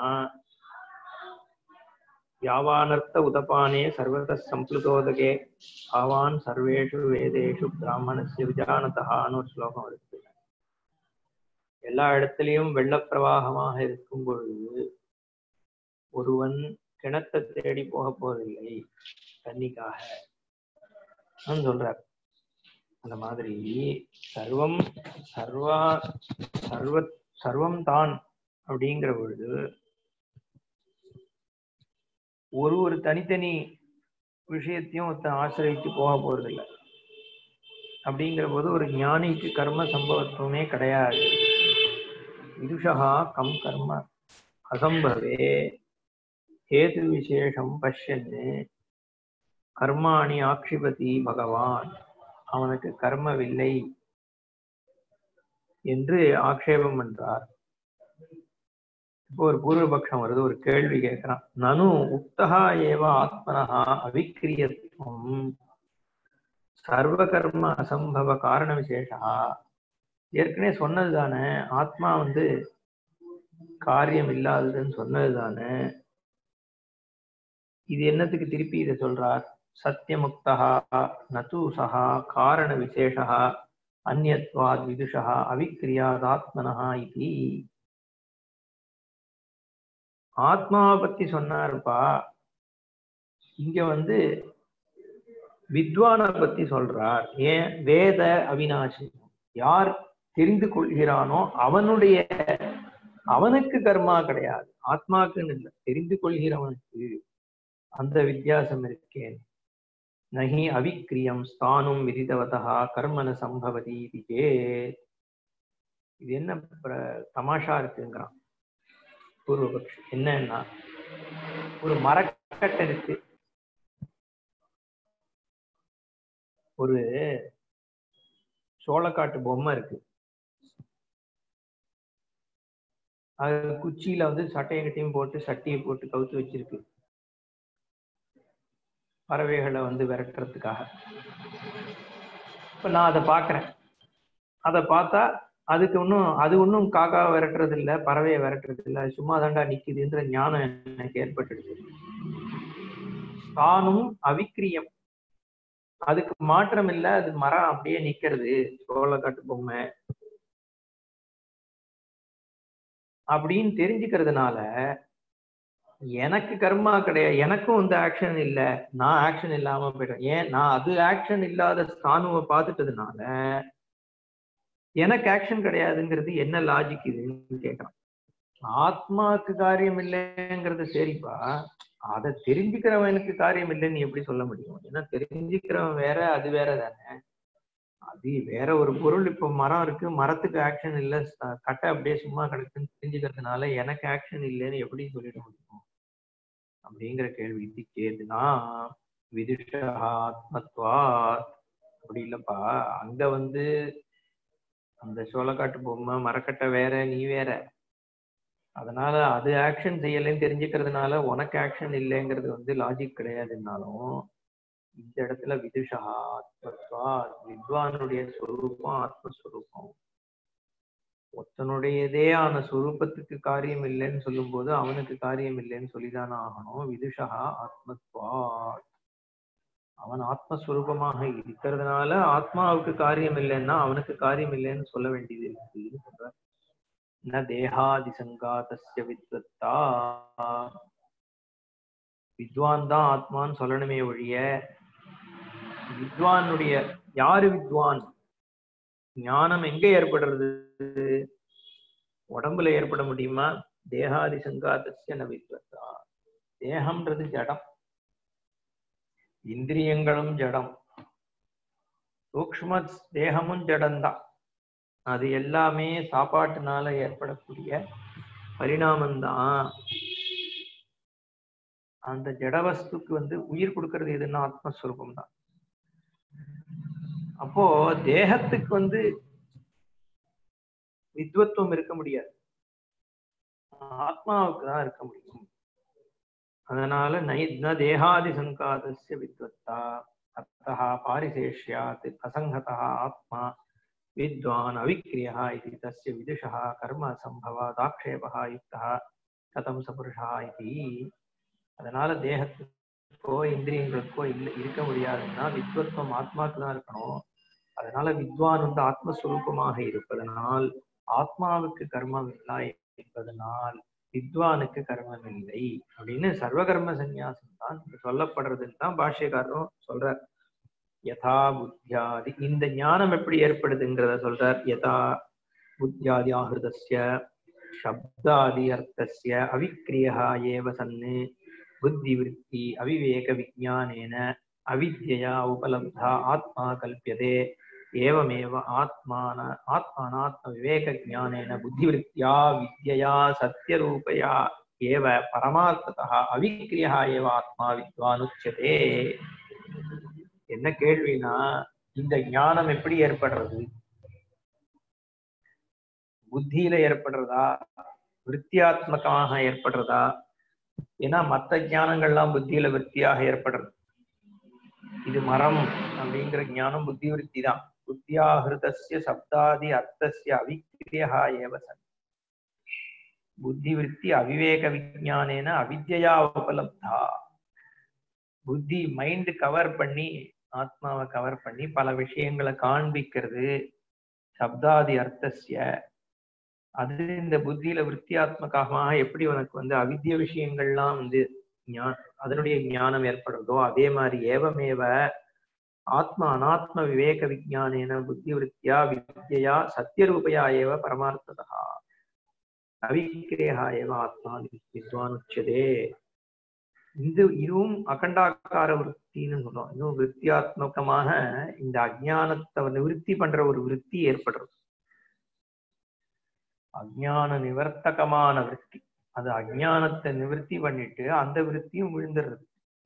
[SPEAKER 1] யாவானர்த்த உதபானே சர்வத சம்ப்ளுதோதகே ஆவான் சர்வேஷு வேதேஷு பிராமணஸ்ய விஜானதான்னு ஒரு ஸ்லோகம் இருக்கு எல்லா இடத்துலயும் வெள்ளப்பிரவாகமாக இருக்கும் பொழுது ஒருவன் கிணத்தை தேடி போக போவதில்லை தண்ணிக்காக சொல்றார் அந்த மாதிரி சர்வம் சர்வா சர்வ சர்வம் தான் அப்படிங்கிற பொழுது ஒரு ஒரு தனித்தனி விஷயத்தையும் ஒருத்தன் ஆசிரியத்து போக போறதில்லை அப்படிங்கிற போது ஒரு ஞானிக்கு கர்ம சம்பவத்துவமே கிடையாது விதுஷா கம் கர்ம அசம்பவே ஹேது விசேஷம் பஷ்யன்னு கர்மாணி ஆக்ஷிபதி பகவான் அவனுக்கு கர்மவில்லை என்று ஆக்ஷேபம் என்றார் இப்போ ஒரு பூர்வபக்ஷம் வருது ஒரு கேள்வி கேட்கிறான் நனு உக்தகா ஏவ ஆத்மனஹா அவிக்கிரியத்துவம் சர்வகர்ம அசம்பவ காரண விசேஷா ஏற்கனவே சொன்னது தானே ஆத்மா வந்து காரியம் இல்லாததுன்னு சொன்னது தானே இது என்னத்துக்கு திருப்பி இதை சொல்றார் சத்தியமுக்தா நது சகா காரண விசேஷா அந்நத்வாத் விதுஷா அவிக்கிரியாதாத்மனஹா இது ஆத்மாவை பத்தி சொன்னாருப்பா இங்க வந்து வித்வானை பத்தி சொல்றார் ஏன் வேத அவினாசி யார் தெரிந்து கொள்கிறானோ அவனுடைய அவனுக்கு கர்மா கிடையாது ஆத்மாக்குன்னு இல்லை தெரிந்து கொள்கிறவனுக்கு அந்த வித்தியாசம் இருக்கேன் நகி அவிக்கிரியம் ஸ்தானும் விதிதவதா கர்மன சம்பவதி இது இது என்ன தமாஷா இருக்குங்கிறான் பூர்வபக்ஷி என்னன்னா ஒரு மரக்கட்டை இருக்கு ஒரு சோளக்காட்டு பொம்மை இருக்கு அது குச்சியில வந்து சட்டையை கட்டையும் போட்டு சட்டியை போட்டு கவுத்து வச்சிருக்கு பறவைகளை வந்து விரட்டுறதுக்காக இப்ப நான் அதை பாக்குறேன் அதை பார்த்தா அதுக்கு ஒன்றும் அது ஒன்றும் காக்கா விரட்டுறது இல்ல பறவையை விரட்டுறது இல்ல அது சும்மா தாண்டா நிக்குதுன்ற ஞானம் எனக்கு ஏற்பட்டுடுது தானும் அவிக்கிரியம் அதுக்கு மாற்றம் இல்ல அது மரம் அப்படியே நிக்கிறது சோளக்காட்டு பொம்மை அப்படின்னு தெரிஞ்சுக்கிறதுனால எனக்கு கர்மா கிடையாது எனக்கும் இந்த ஆக்ஷன் இல்ல நான் ஆக்ஷன் இல்லாம போயிட்டேன் ஏன் நான் அது ஆக்ஷன் இல்லாத ஸ்தானுவை பார்த்துட்டதுனால எனக்கு ஆக்ஷன் கிடையாதுங்கிறது என்ன லாஜிக் இதுன்னு கேட்கறான் ஆத்மாவுக்கு காரியம் இல்லைங்கிறது சரிப்பா அதை தெரிஞ்சுக்கிறவனுக்கு காரியம் இல்லைன்னு எப்படி சொல்ல முடியும் ஏன்னா தெரிஞ்சுக்கிறவன் வேற அது வேற தானே அது வேற ஒரு பொருள் இப்போ மரம் இருக்கு மரத்துக்கு ஆக்ஷன் இல்ல ச- கட்டை அப்படியே சும்மா கிடக்குன்னு தெரிஞ்சுக்கிறதுனால எனக்கு ஆக்ஷன் இல்லைன்னு எப்படி சொல்லிட முடியும் அப்படிங்கிற கேள்வி இது கேதுனா விதுஷா ஆத்மத்வா அப்படி இல்லப்பா அங்க வந்து அந்த சோளக்காட்டு பொம்மை மரக்கட்டை வேற நீ வேற அதனால அது ஆக்ஷன் செய்யலைன்னு தெரிஞ்சுக்கிறதுனால உனக்கு ஆக்ஷன் இல்லைங்கிறது வந்து லாஜிக் கிடையாதுன்னாலும் இந்த இடத்துல விதுஷா ஆத்மத்வா வித்வானுடைய சொரூபம் ஆத்மஸ்வரூபம் ஒருத்தனுடையதே ஆன சொரூபத்துக்கு காரியம் இல்லைன்னு சொல்லும்போது அவனுக்கு காரியம் இல்லைன்னு சொல்லிதானே ஆகணும் விதுஷா ஆத்மத்வா அவன் ஆத்மஸ்வரூபமாக இருக்கிறதுனால ஆத்மாவுக்கு காரியம் இல்லைன்னா அவனுக்கு காரியம் இல்லைன்னு சொல்ல வேண்டியது இருக்குன்னு சொல்ற ந தேகாதி சங்காதஸ்ய வித்வத்தா வித்வான் தான் ஆத்மான்னு சொல்லணுமே ஒழிய வித்வானுடைய யாரு வித்வான் ஞானம் எங்க ஏற்படுறது உடம்புல ஏற்பட முடியுமா தேகாதி சங்காதஸ்ய ந வித்வத்தா தேகம்ன்றது ஜடம் இந்திரியங்களும் ஜடம் சூக்ஷ்ம தேகமும் ஜடம்தான் அது எல்லாமே சாப்பாட்டுனால ஏற்படக்கூடிய பரிணாமம்தான் அந்த ஜடவஸ்துக்கு வந்து உயிர் கொடுக்கறது எதுன்னா ஆத்மஸ்வரூபம் தான் அப்போ தேகத்துக்கு வந்து வித்வத்துவம் இருக்க முடியாது ஆத்மாவுக்கு தான் இருக்க முடியும் அதனால நை ந தேகாதி சங்காதஸ்ய வித்வத்தா அர்த்தः பாரிசேஷ்யாத் அசங்கதः ஆத்மா வித்வான் அவிக்ரியா இது தஸ்ய விதுஷः கர்ம சம்பவாதாக்ஷேபः யுக்தः கதம் சபுருஷா இது அதனால தேகத்துக்கோ இந்திரியங்களுக்கோ இல்ல இருக்க முடியாதுன்னா வித்வத்துவம் ஆத்மாக்கு தான் இருக்கணும் அதனால வித்வான் வந்து ஆத்மஸ்வரூபமாக இருப்பதனால் ஆத்மாவுக்கு கர்மம் இல்லை என்பதனால் வித்வானுக்கு கர்மம் இல்லை அப்படின்னு சர்வகர்ம சந்நியாசம் தான் இங்க சொல்லப்படுறதுன்னு தான் பாஷ்யக்காரரும் சொல்றார் யதா புத்தியாதி இந்த ஞானம் எப்படி ஏற்படுதுங்கிறத சொல்றார் யதா புத்தியாதி ஆஹிருதஸ்ய சப்தாதி அர்த்தஸ்ய அவிக்ரியா ஏவ சன்னு புத்தி விருத்தி அவிவேக விஜானேன அவித்யா உபலப்தா ஆத்மா கல்பியதே एवमेव आत्मान आत्मानात्म विवेक ज्ञानेन बुद्धिवृत्त्या विद्यया सत्यरूपया एव परमार्थतः अविक्रियः एव ஆத்மா வித்வான் உச்சதே என்ன கேள்வினா இந்த ஞானம் எப்படி ஏற்படுறது புத்தியில ஏற்படுறதா விருத்தியாத்மகமாக ஏற்படுறதா ஏன்னா மத்த ஞானங்கள்லாம் புத்தியில விருத்தியாக ஏற்படுறது இது மரம் அப்படிங்கிற ஞானம் புத்தி விருத்தி தான் புத்தியாகிருதஸ்ய சப்தாதி அர்த்தஸ்ய அவிக்கிரியா ஏவ சன் புத்தி விருத்தி அவிவேக விஜானேன அவித்யா உபலப்தா புத்தி மைண்ட் கவர் பண்ணி ஆத்மாவை கவர் பண்ணி பல விஷயங்களை காண்பிக்கிறது சப்தாதி அர்த்தஸ்ய அது இந்த புத்தியில விற்த்தியாத்மகமாக எப்படி உனக்கு வந்து அவித்திய விஷயங்கள்லாம் வந்து அதனுடைய ஞானம் ஏற்படுறதோ அதே மாதிரி ஏவமேவ ஆத்மா அனாத்ம விவேக விஜானேன புத்தி விருத்தியா வித்யா சத்தியரூபயா ஏவ பரமார்த்ததா அவிக்கிரேகா ஏவ ஆத்மா வித்வான் உச்சதே இது இதுவும் அகண்டாக்கார விற்த்தின்னு சொல்றோம் இதுவும் விற்த்தியாத்மகமாக இந்த அஜானத்தை நிவர்த்தி பண்ற ஒரு விற்பி ஏற்படுறது அஜான நிவர்த்தகமான விற்பி அது அஜானத்தை நிவர்த்தி பண்ணிட்டு அந்த விருத்தியும் விழுந்துடுறது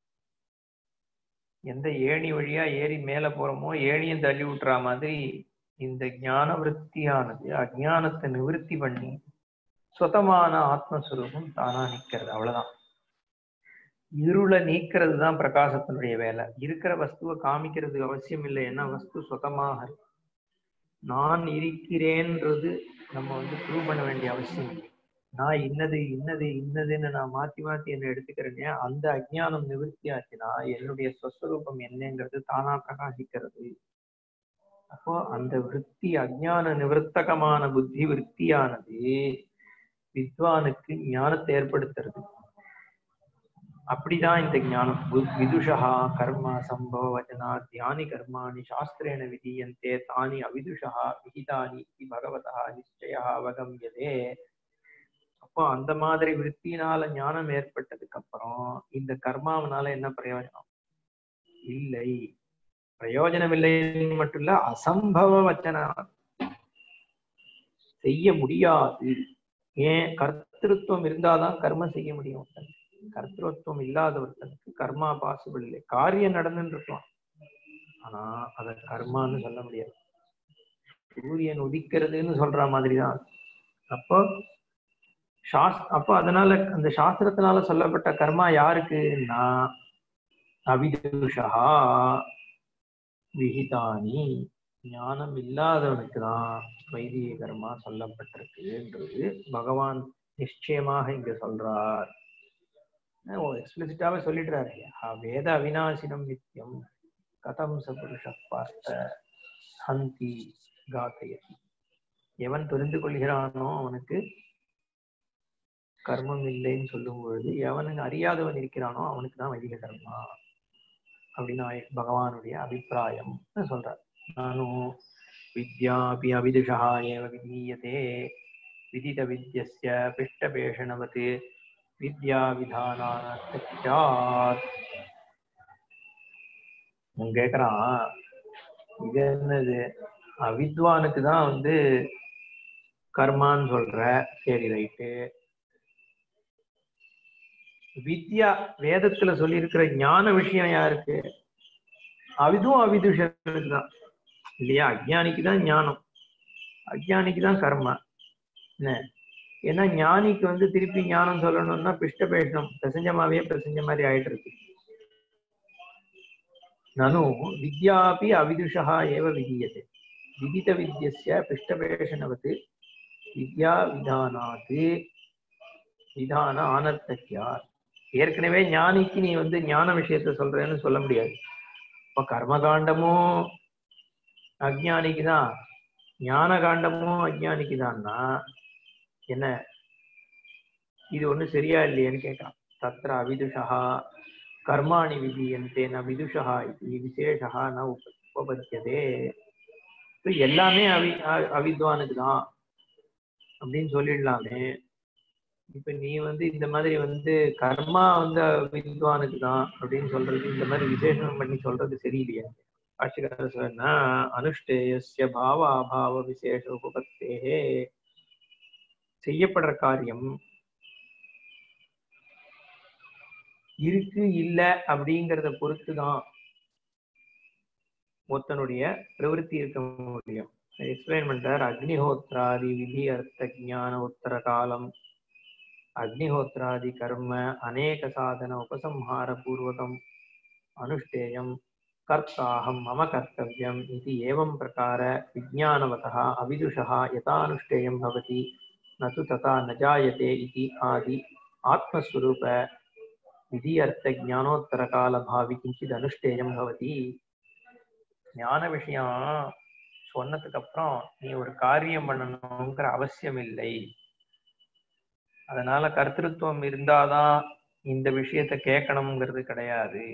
[SPEAKER 1] எந்த ஏணி வழியா ஏறி மேல போறோமோ ஏணியும் தள்ளி விட்டுற மாதிரி இந்த ஞான விற்த்தியானது அஜானத்தை நிவர்த்தி பண்ணி சுத்தமான ஆத்மஸ்வரூபம் தானா நிக்கிறது அவ்வளவுதான் இருளை நீக்கிறது தான் பிரகாசத்தினுடைய வேலை இருக்கிற வஸ்துவை காமிக்கிறது அவசியம் இல்லை ஏன்னா வஸ்து சுத்தமாக இருக்கு நான் இருக்கிறேன்றது நம்ம வந்து ப்ரூவ் பண்ண வேண்டிய அவசியம் இல்லை நான் இன்னது இன்னது இன்னதுன்னு நான் மாத்தி மாத்தி என்ன எடுத்துக்கிறேனே அந்த அஜ்ஞானம் நிவர்த்தி ஆச்சுன்னா என்னுடைய ஸ்வஸ்வரூபம் என்னங்கிறது தானா பிரகாசிக்கிறது அப்போ அந்த விற்பி அஜ்ஞான நிவர்த்தகமான புத்தி விற்பியானது வித்வானுக்கு ஞானத்தை ஏற்படுத்துறது அப்படிதான் இந்த ஞானம் வு- விதுஷா கர்ம சம்பவ வச்சனா தியானி கர்மாணி சாஸ்திரேன விதீயந்தே தானி அவிதுஷா விகிதானி இதி பகவதா நிச்சயா அவகமியதே அப்போ அந்த மாதிரி விற்பியினால ஞானம் ஏற்பட்டதுக்கு அப்புறம் இந்த கர்மாவனால என்ன பிரயோஜனம் இல்லை பிரயோஜனம் இல்லைன்னு மட்டும் இல்ல அசம்பவ வச்சனா செய்ய முடியாது ஏன் கர்த்திருவம் இருந்தாதான் கர்மம் செய்ய முடியும் ஒருத்தனுக்கு. கர்த்திருவம் இல்லாத ஒருத்தனுக்கு கர்மா பாசிபிள் இல்லை காரியம் நடந்துட்டு இருக்கலாம் ஆனா அத கர்மான்னு சொல்ல முடியாது சூரியன் உதிக்கிறதுன்னு சொல்ற மாதிரிதான் அப்போ சாஸ் அப்போ அதனால அந்த சாஸ்திரத்தினால சொல்லப்பட்ட கர்மா யாருக்குன்னா அவிதுஷா விகிதானி ஞானம் இல்லாதவனுக்கு தான் வைதிக கர்மா சொல்லப்பட்டிருக்குன்றது பகவான் நிச்சயமாக இங்க சொல்றார் எக்ஸ்பிளிசிட்டாவே சொல்லிடுறாரு இல்லையா வேத அவிநாசினம் நித்தியம் கதம் சபுருஷ பார்த்த ஹந்தி காத்தயதி எவன் தெரிந்து கொள்கிறானோ அவனுக்கு கர்மம் இல்லைன்னு சொல்லும் பொழுது எவனுக்கு அறியாதவன் இருக்கிறானோ அவனுக்கு தான் வைதிக கர்மா அப்படின்னு ஆயி- பகவானுடைய அபிப்பிராயம் சொல்றார் நானும் வித்யாபி அவிதுஷா ஏவ விதீயதே விதித வித்யஸ்ய பிஷ்டபேஷணவத் வித்யா விதானாத் அவன் கேக்குறான் இது என்னது அவித்வானுக்கு தான் வந்து கர்மான்னு சொல்ற சரி ரைட்டு வித்யா வேதத்துல சொல்லியிருக்கிற ஞான விஷயம் யாருக்கு அவிதும் அவிதுஷனுக்கு தான் இல்லையா அஜ்ஞானிக்கு தான் ஞானம் அஜ்ஞானிக்கு தான் கர்மா என்ன ஏன்னா ஞானிக்கு வந்து திருப்பி ஞானம் சொல்லணும்னா பிஷ்டபேஷனம் பிரசஞ்சமாவே பிரசஞ்ச மாதிரி ஆயிட்டு இருக்கு நனு வித்யாபி அவிதுஷா ஏவ விதீயते விதித வித்யஸ்ய பிஷ்டபேஷனவத் வித்யா விதானாத் விதான ஆனர்த்தக்கியா ஏற்கனவே ஞானிக்கு நீ வந்து ஞான விஷயத்த சொல்றேன்னு சொல்ல முடியாது இப்ப கர்மகாண்டமும் அஜ்ஞானிக்கு தான் ஞான காண்டமும் அஜ்ஞானிக்கு தான்னா என்ன இது ஒண்ணு சரியா இல்லையேன்னு கேட்கலாம் தத்ர அவிதுஷா கர்மாணி விதியந்தே ந விதுஷா இது விசேஷா ந உப உபபத்தியதே இப்ப எல்லாமே அவி அ- அவித்வானுக்கு தான் அப்படின்னு சொல்லிடலாமே இப்ப நீ வந்து இந்த மாதிரி வந்து கர்மா வந்து வித்வானுக்கு தான் அப்படின்னு சொல்றது இந்த மாதிரி விசேஷம் பண்ணி சொல்றது சரியில்லையா பாஷ்யக்காரர் சொன்னா அனுஷ்டேயஸ்ய பாவ அபாவ விசேஷ உபபத்தேகே செய்யப்படுற காரியம் இருக்கு இல்ல அப்படிங்கறத பொறுத்து தான் ஒருத்தனுடைய பிரவருத்தி இருக்க முடியும் எக்ஸ்பிளைன் பண்றார் அக்னிஹோத்ராதி விதி அர்த்த ஞான உத்தர காலம் அக்னிஹோத்ராதி கர்ம அநேக சாதன உபசம்ஹார பூர்வகம் அனுஷ்டேயம் கர்த்தாஹம் மம கர்த்தவியம் இது ஏவம் பிரகார விஜானவதः அவிதுஷः यथा अनुष्ठेयं भवति न तु तथा न जायते इति आदि आत्मस्वरूप विधि अर्थ ज्ञानोत्तरकालभावि किञ्चित् अनुष्ठेयं भवति ஞான விஷயம் சொன்னதுக்கு அப்புறம் நீ ஒரு காரியம் பண்ணணுங்கிற அவசியம் இல்லை அதனால கர்த்திருவம் இருந்தாதான் இந்த விஷயத்த கேட்கணுங்கிறது கிடையாது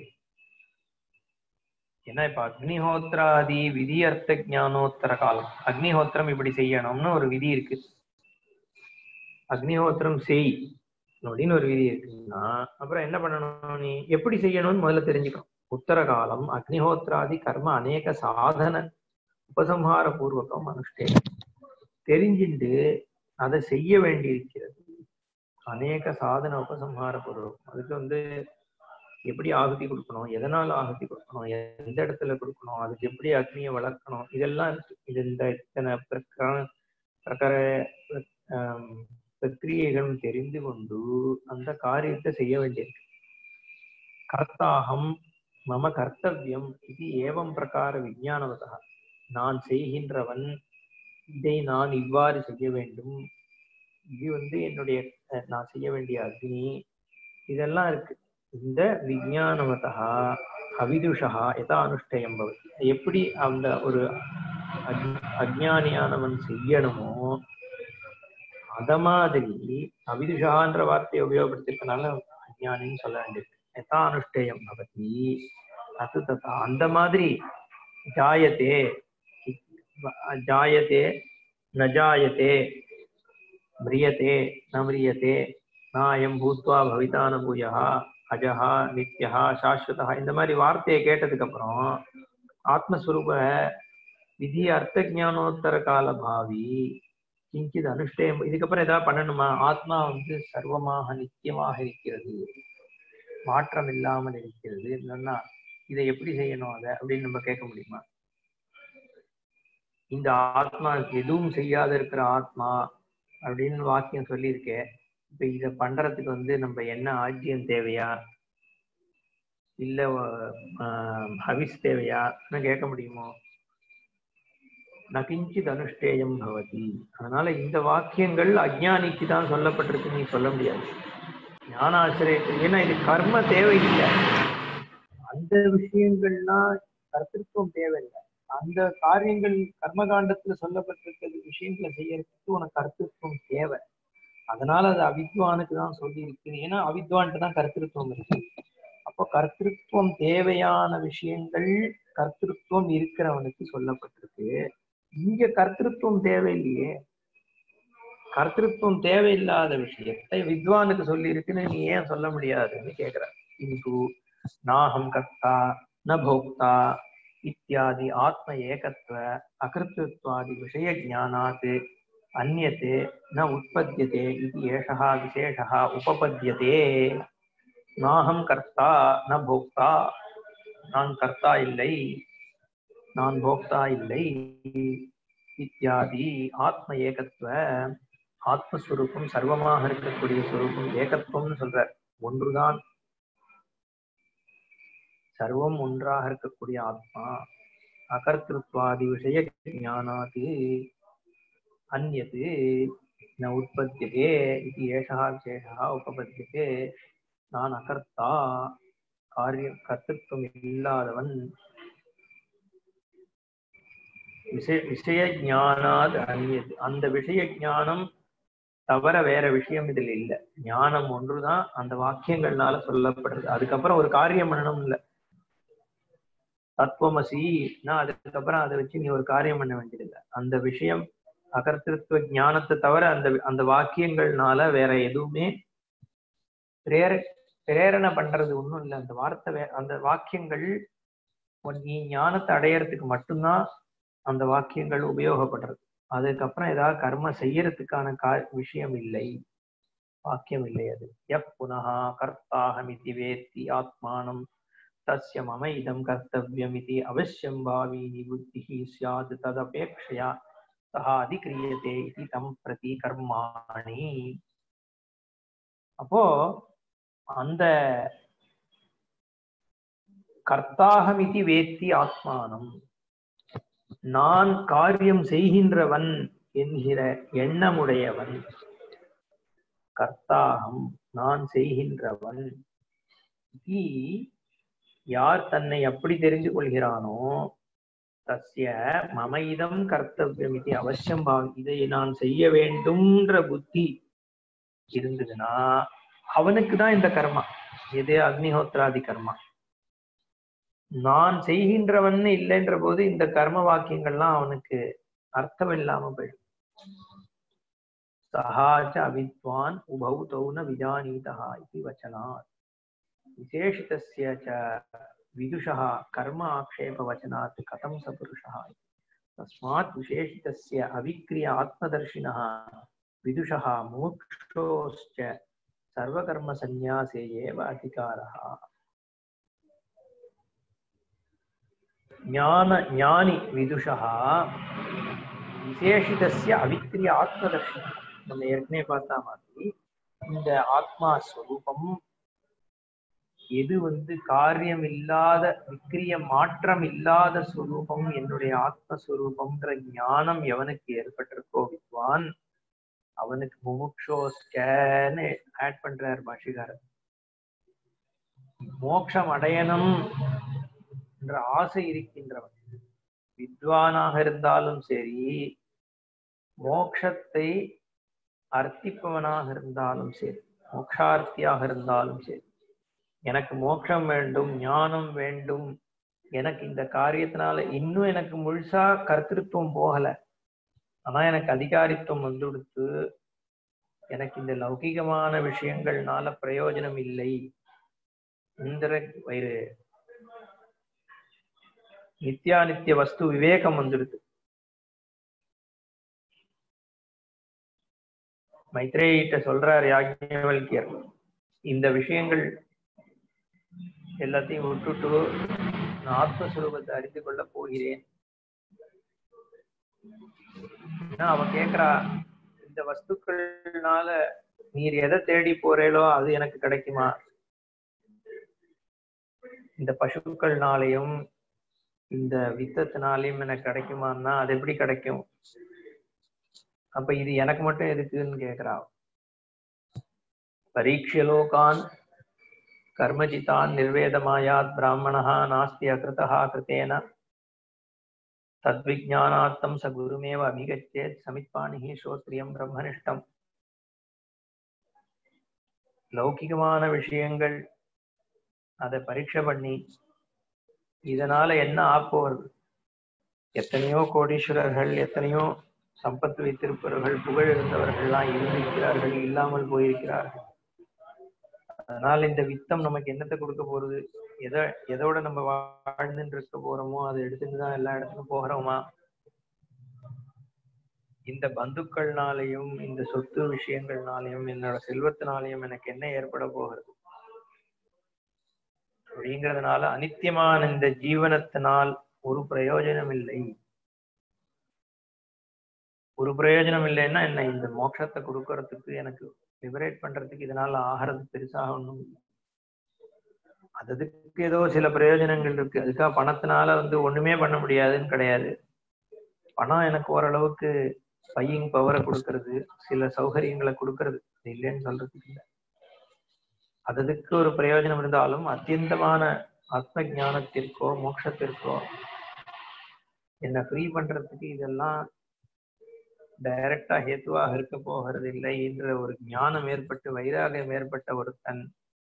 [SPEAKER 1] ஏன்னா இப்ப அக்னிஹோத்ராதி விதி அர்த்த ஞானோத்தர காலம் அக்னிஹோத்திரம் இப்படி செய்யணும்னு ஒரு விதி இருக்கு அக்னிஹோத்திரம் செய் அப்படின்னு ஒரு விதி இருக்குன்னா அப்புறம் என்ன பண்ணணும் நீ எப்படி செய்யணும்னு முதல்ல தெரிஞ்சுக்கணும் உத்தர காலம் அக்னிஹோத்ராதி கர்ம அநேக சாதன உபசம்ஹார பூர்வகம் அனுஷ்டேயம் தெரிஞ்சுண்டு அதை செய்ய வேண்டியிருக்கிறது அநேக சாதன உபசம்ஹார பூர்வகம் அதுக்கு வந்து எப்படி ஆகுதி கொடுக்கணும் எதனால ஆகுதி கொடுக்கணும் எந்த இடத்துல கொடுக்கணும் அதுக்கு எப்படி அக்னியை வளர்க்கணும் இதெல்லாம் இருக்கு இது இந்த இத்தனை பிரகார பிரகார ஆம், பிரக்கிரியைகளும் தெரிந்து கொண்டு அந்த காரியத்தை செய்ய வேண்டியிருக்கு கர்த்தாகம் மம கர்த்தவியம் இது ஏவம் பிரகார விஞ்ஞானவதா நான் செய்கின்றவன் இதை நான் இவ்வாறு செய்ய வேண்டும் இது வந்து என்னுடைய அஹ், நான் செய்ய வேண்டிய அக்னி இதெல்லாம் இருக்கு இந்த விஜயானவதா அவிதுஷா எதா அனுஷ்டயம் பவதி எப்படி அந்த ஒரு அஜ்- அஜ்ஞானியானவன் செய்யணுமோ அத மாதிரி அவிதுஷான்ற வார்த்தையை உபயோகப்படுத்திருக்கனால அஜ்ஞானின்னு சொல்ல வேண்டியது எதா அனுஷ்டயம் பவதி அது ததா அந்த மாதிரி ஜாயத்தே ஜாயத்தே ந ஜாயத்தே மிரியத்தே ந மிரியத்தே நாயம் பூத்வா பவிதா ந பூயா அஜஹா நித்யஹா சாஸ்வதா இந்த மாதிரி வார்த்தையை கேட்டதுக்கு அப்புறம் ஆத்மஸ்வரூப விதி அர்த்த ஞானோத்தர கால பாவி கிஞ்சித் அனுஷ்டயம் இதுக்கப்புறம் ஏதாவது பண்ணணுமா ஆத்மா வந்து சர்வமாக நித்தியமாக இருக்கிறது மாற்றம் இல்லாமல் இருக்கிறது இல்லைன்னா இதை எப்படி செய்யணும் அதை அப்படின்னு நம்ம கேட்க முடியுமா இந்த ஆத்மா எதுவும் செய்யாத இருக்கிற ஆத்மா அப்படின்னு வாக்கியம் சொல்லியிருக்கேன் இப்ப இத பண்றதுக்கு வந்து நம்ம என்ன ஆஜ்யம் தேவையா இல்ல ஆஹ், ஹவிஸ் தேவையா கேட்க முடியுமோ நகிஞ்சித் அனுஷ்டேயம் பவதி அதனால இந்த வாக்கியங்கள் அஜ்ஞானிக்கு தான் சொல்லப்பட்டிருக்கு நீ சொல்ல முடியாது ஞானாசிரியத்துக்கு ஏன்னா இது கர்ம தேவையில்லை அந்த விஷயங்கள்லாம் கர்த்திருவம் தேவையில்லை அந்த காரியங்கள் கர்மகாண்டத்துல சொல்லப்பட்டிருக்கிறது விஷயங்களை செய்யறதுக்கு உனக்கு கர்த்திருவம் தேவை அதனால அது அவித்வானுக்கு தான் சொல்லி இருக்கு ஏன்னா அவித்வான்ட்டு தான் கர்த்திருவம் இருக்கு அப்போ கர்த்திருவம் தேவையான விஷயங்கள் கர்த்திருவம் இருக்கிறவனுக்கு சொல்லப்பட்டிருக்கு இங்க கர்த்திருவம் தேவையில்லையே கர்த்திருவம் தேவையில்லாத விஷயத்தை வித்வானுக்கு சொல்லி இருக்குன்னு நீ ஏன் சொல்ல முடியாதுன்னு கேக்குற கிந்து நாகம் கர்த்தா ந போக்தா இத்தியாதி ஆத்ம ஏகத்வ அகிருத்துவாதி விஷய ஜானாத் அந்நத் ந உற்பத்தியதே இது ஏஷா விசேஷா உபபத்தியதே நாகம் கர்த்தா ந போக்தா நான் கர்த்தா இல்லை நான் போக்தா இல்லை இத்தியாதி ஆத்ம ஏகத்துவ ஆத்மஸ்வரூபம் சர்வமாக இருக்கக்கூடிய ஸ்வரூபம் ஏகத்துவம்னு சொல்ற ஒன்றுதான் சர்வம் ஒன்றாக இருக்கக்கூடிய ஆத்மா அகர்த்திருவாதி விஷய ஞானாது அந்நது ந உற்பத்தியதே இது ஏஷா விசேஷா உபபத்தியதே நான் அகர்த்தா காரியம் கர்த்திருவம் இல்லாதவன் விஷய விஷய ஞானாத் அந்நியது அந்த விஷய ஞானம் தவிர வேற விஷயம் இதில் இல்லை ஞானம் ஒன்றுதான் அந்த வாக்கியங்கள்னால சொல்லப்படுறது அதுக்கப்புறம் ஒரு காரியம் பண்ணணும் இல்ல தத்துவமசினா அதுக்கப்புறம் அதை வச்சு நீ ஒரு காரியம் பண்ண வேண்டியதில்லை அந்த விஷயம் அகர்த்திருத்துவ ஞானத்தை தவிர அந்த அந்த வாக்கியங்கள்னால வேற எதுவுமே பிரேர பிரேரணை பண்றது ஒண்ணும் இல்லை அந்த வார்த்தை வே- அந்த வாக்கியங்கள் உன் நீ ஞானத்தை அடையறதுக்கு மட்டும்தான் அந்த வாக்கியங்கள் உபயோகப்படுறது அதுக்கப்புறம் ஏதாவது கர்ம செய்யறதுக்கான கா விஷயம் இல்லை வாக்கியம் இல்லை அது எப் புனः கர்த்தாஹமிதி வேத்தி ஆத்மானம் தஸ்ய மம இதம் கர்த்தவியம் இது அவசியம் பாவி புத்திஹி ஸ்யாத் ததபேக்ஷயா சஹா அதிகிரியதே இது தம் பிரதி கர்மாணி அப்போ அந்த கர்த்தாகமிதி வேத்தி ஆத்மானம் நான் காரியம் செய்கின்றவன் என்கிற எண்ணமுடையவன் கர்த்தாகம் நான் செய்கின்றவன் இதி யார் தன்னை அப்படி தெரிந்து கொள்கிறானோ தஸ்ய மமைதம் கர்த்தவியம் இது அவசியம் பாவி இதை நான் செய்ய வேண்டும்ன்ற புத்தி இருந்ததுன்னா அவனுக்கு தான் இந்த கர்மா எது அக்னிஹோத்ராதி கர்மா நான் செய்கின்றவன் இல்லைன்ற போது இந்த கர்ம வாக்கியங்கள்லாம் அவனுக்கு அர்த்தம் இல்லாம போயிடும் சஹாச்ச அவித்வான் உபௌ தௌ ந விஜானீதா இது வச்சனாத் விசேஷிதஸ்ய ச விதுஷः कर्म आक्षेपवचनात् कथं स पुरुषः इति। तस्मात् विशेषितस्य अविक्रिय आत्मदर्शिनः विदुषः मोक्षोश्च सर्वकर्मसन्न्यासे एव अधिकारः ஞான ஞானி விதுஷா விசேஷிதஸ்ய அவிக்ரிய ஆத்மதர்ஷனம் நம்ம ஏற்கனவே பார்த்த மாதிரி இந்த ஆத்மா ஸ்வரூபம் எது வந்து காரியம் இல்லாத விக்கிரிய மாற்றம் இல்லாத சுரூபம் என்னுடைய ஆத்மஸ்வரூபம்ன்ற ஞானம் எவனுக்கு ஏற்பட்டிருக்கோ வித்வான் அவனுக்கு முமுக்ஷோ ஸ்கேன்னு ஆட் பண்றார் பாஷிகாரர் மோட்சம் அடையணும் என்ற ஆசை இருக்கின்றவன் வித்வானாக இருந்தாலும் சரி மோட்சத்தை அர்த்திப்பவனாக இருந்தாலும் சரி மோட்சார்த்தியாக இருந்தாலும் சரி எனக்கு மோட்சம் வேண்டும் ஞானம் வேண்டும் எனக்கு இந்த காரியத்தினால இன்னும் எனக்கு முழுசா கர்த்திருவம் போகல ஆனா எனக்கு அதிகாரித்துவம் வந்து கொடுத்து எனக்கு இந்த லௌகிகமான விஷயங்கள்னால பிரயோஜனம் இல்லை இந்திர வயிறு நித்யானித்திய வஸ்து விவேகம் வந்துடுது மைத்ரேயிட்ட சொல்றார் யாஜ்ஞவல்கியர் இந்த விஷயங்கள் எல்லாத்தையும் விட்டுட்டு நான் ஆத்மஸ்வரூபத்தை அறிந்து கொள்ள போகிறேன் அவ கேக்குறா இந்த வஸ்துக்கள்னால நீர் எதை தேடி போறேளோ அது எனக்கு கிடைக்குமா இந்த பசுக்கள்னாலையும் இந்த வித்தத்தினாலையும் எனக்கு கிடைக்குமான்னா அது எப்படி கிடைக்கும் அப்ப இது எனக்கு மட்டும் எதுக்குன்னு கேக்குறா பரீட்சலோகான் கர்மஜிதான் நிர்வேதமாயாத் பிராமணா நாஸ்தி அகிருதா கிருத்தேன தத்விஜானார்த்தம் ச குருமேவ அபிகச்சேத் சமித்பாணிஹி ஸ்ரோத்ரியம் பிரம்மனிஷ்டம் லௌகிகமான விஷயங்கள் அதை பரீட்சை பண்ணி இதனால என்ன ஆப்போறது எத்தனையோ கோடீஸ்வரர்கள் எத்தனையோ சம்பத்து வைத்திருப்பவர்கள் புகழ் இருந்தவர்கள்லாம் இருந்திருக்கிறார்கள் இல்லாமல் போயிருக்கிறார்கள் அதனால இந்த வித்தம் நமக்கு என்னத்தை கொடுக்க போறது எதை எதோட நம்ம வாழ்ந்துட்டு இருக்க போறோமோ அதை எடுத்துட்டு தான் எல்லா இடத்துக்கும் போகிறோமா இந்த பந்துக்கள்னாலையும் இந்த சொத்து விஷயங்கள்னாலையும் என்னோட செல்வத்தினாலையும் எனக்கு என்ன ஏற்பட போகிறது அப்படிங்கிறதுனால அனித்தியமான இந்த ஜீவனத்தினால் ஒரு பிரயோஜனம் இல்லை ஒரு பிரயோஜனம் இல்லைன்னா என்ன இந்த மோட்சத்தை கொடுக்கறதுக்கு எனக்கு லிபரேட் பண்றதுக்கு இதனால ஆகிறது பெருசாக ஒண்ணும் இல்லை அதுக்கு ஏதோ சில பிரயோஜனங்கள் இருக்கு அதுக்காக பணத்தினால வந்து ஒண்ணுமே பண்ண முடியாதுன்னு கிடையாது பணம் எனக்கு ஓரளவுக்கு பையிங் பவரை கொடுக்கறது சில சௌகரியங்களை கொடுக்கறது அது இல்லைன்னு சொல்றதுக்கு இல்லை அதுக்கு ஒரு பிரயோஜனம் இருந்தாலும் அத்தியந்தமான ஆத்ம ஞானத்திற்கோ மோட்சத்திற்கோ என்னை ஃப்ரீ பண்றதுக்கு இதெல்லாம் டைரக்டா ஹேத்துவாக இருக்க போகிறது இல்லை என்ற ஒரு ஞானம் ஏற்பட்டு வைராகியம் ஏற்பட்ட ஒருத்தன்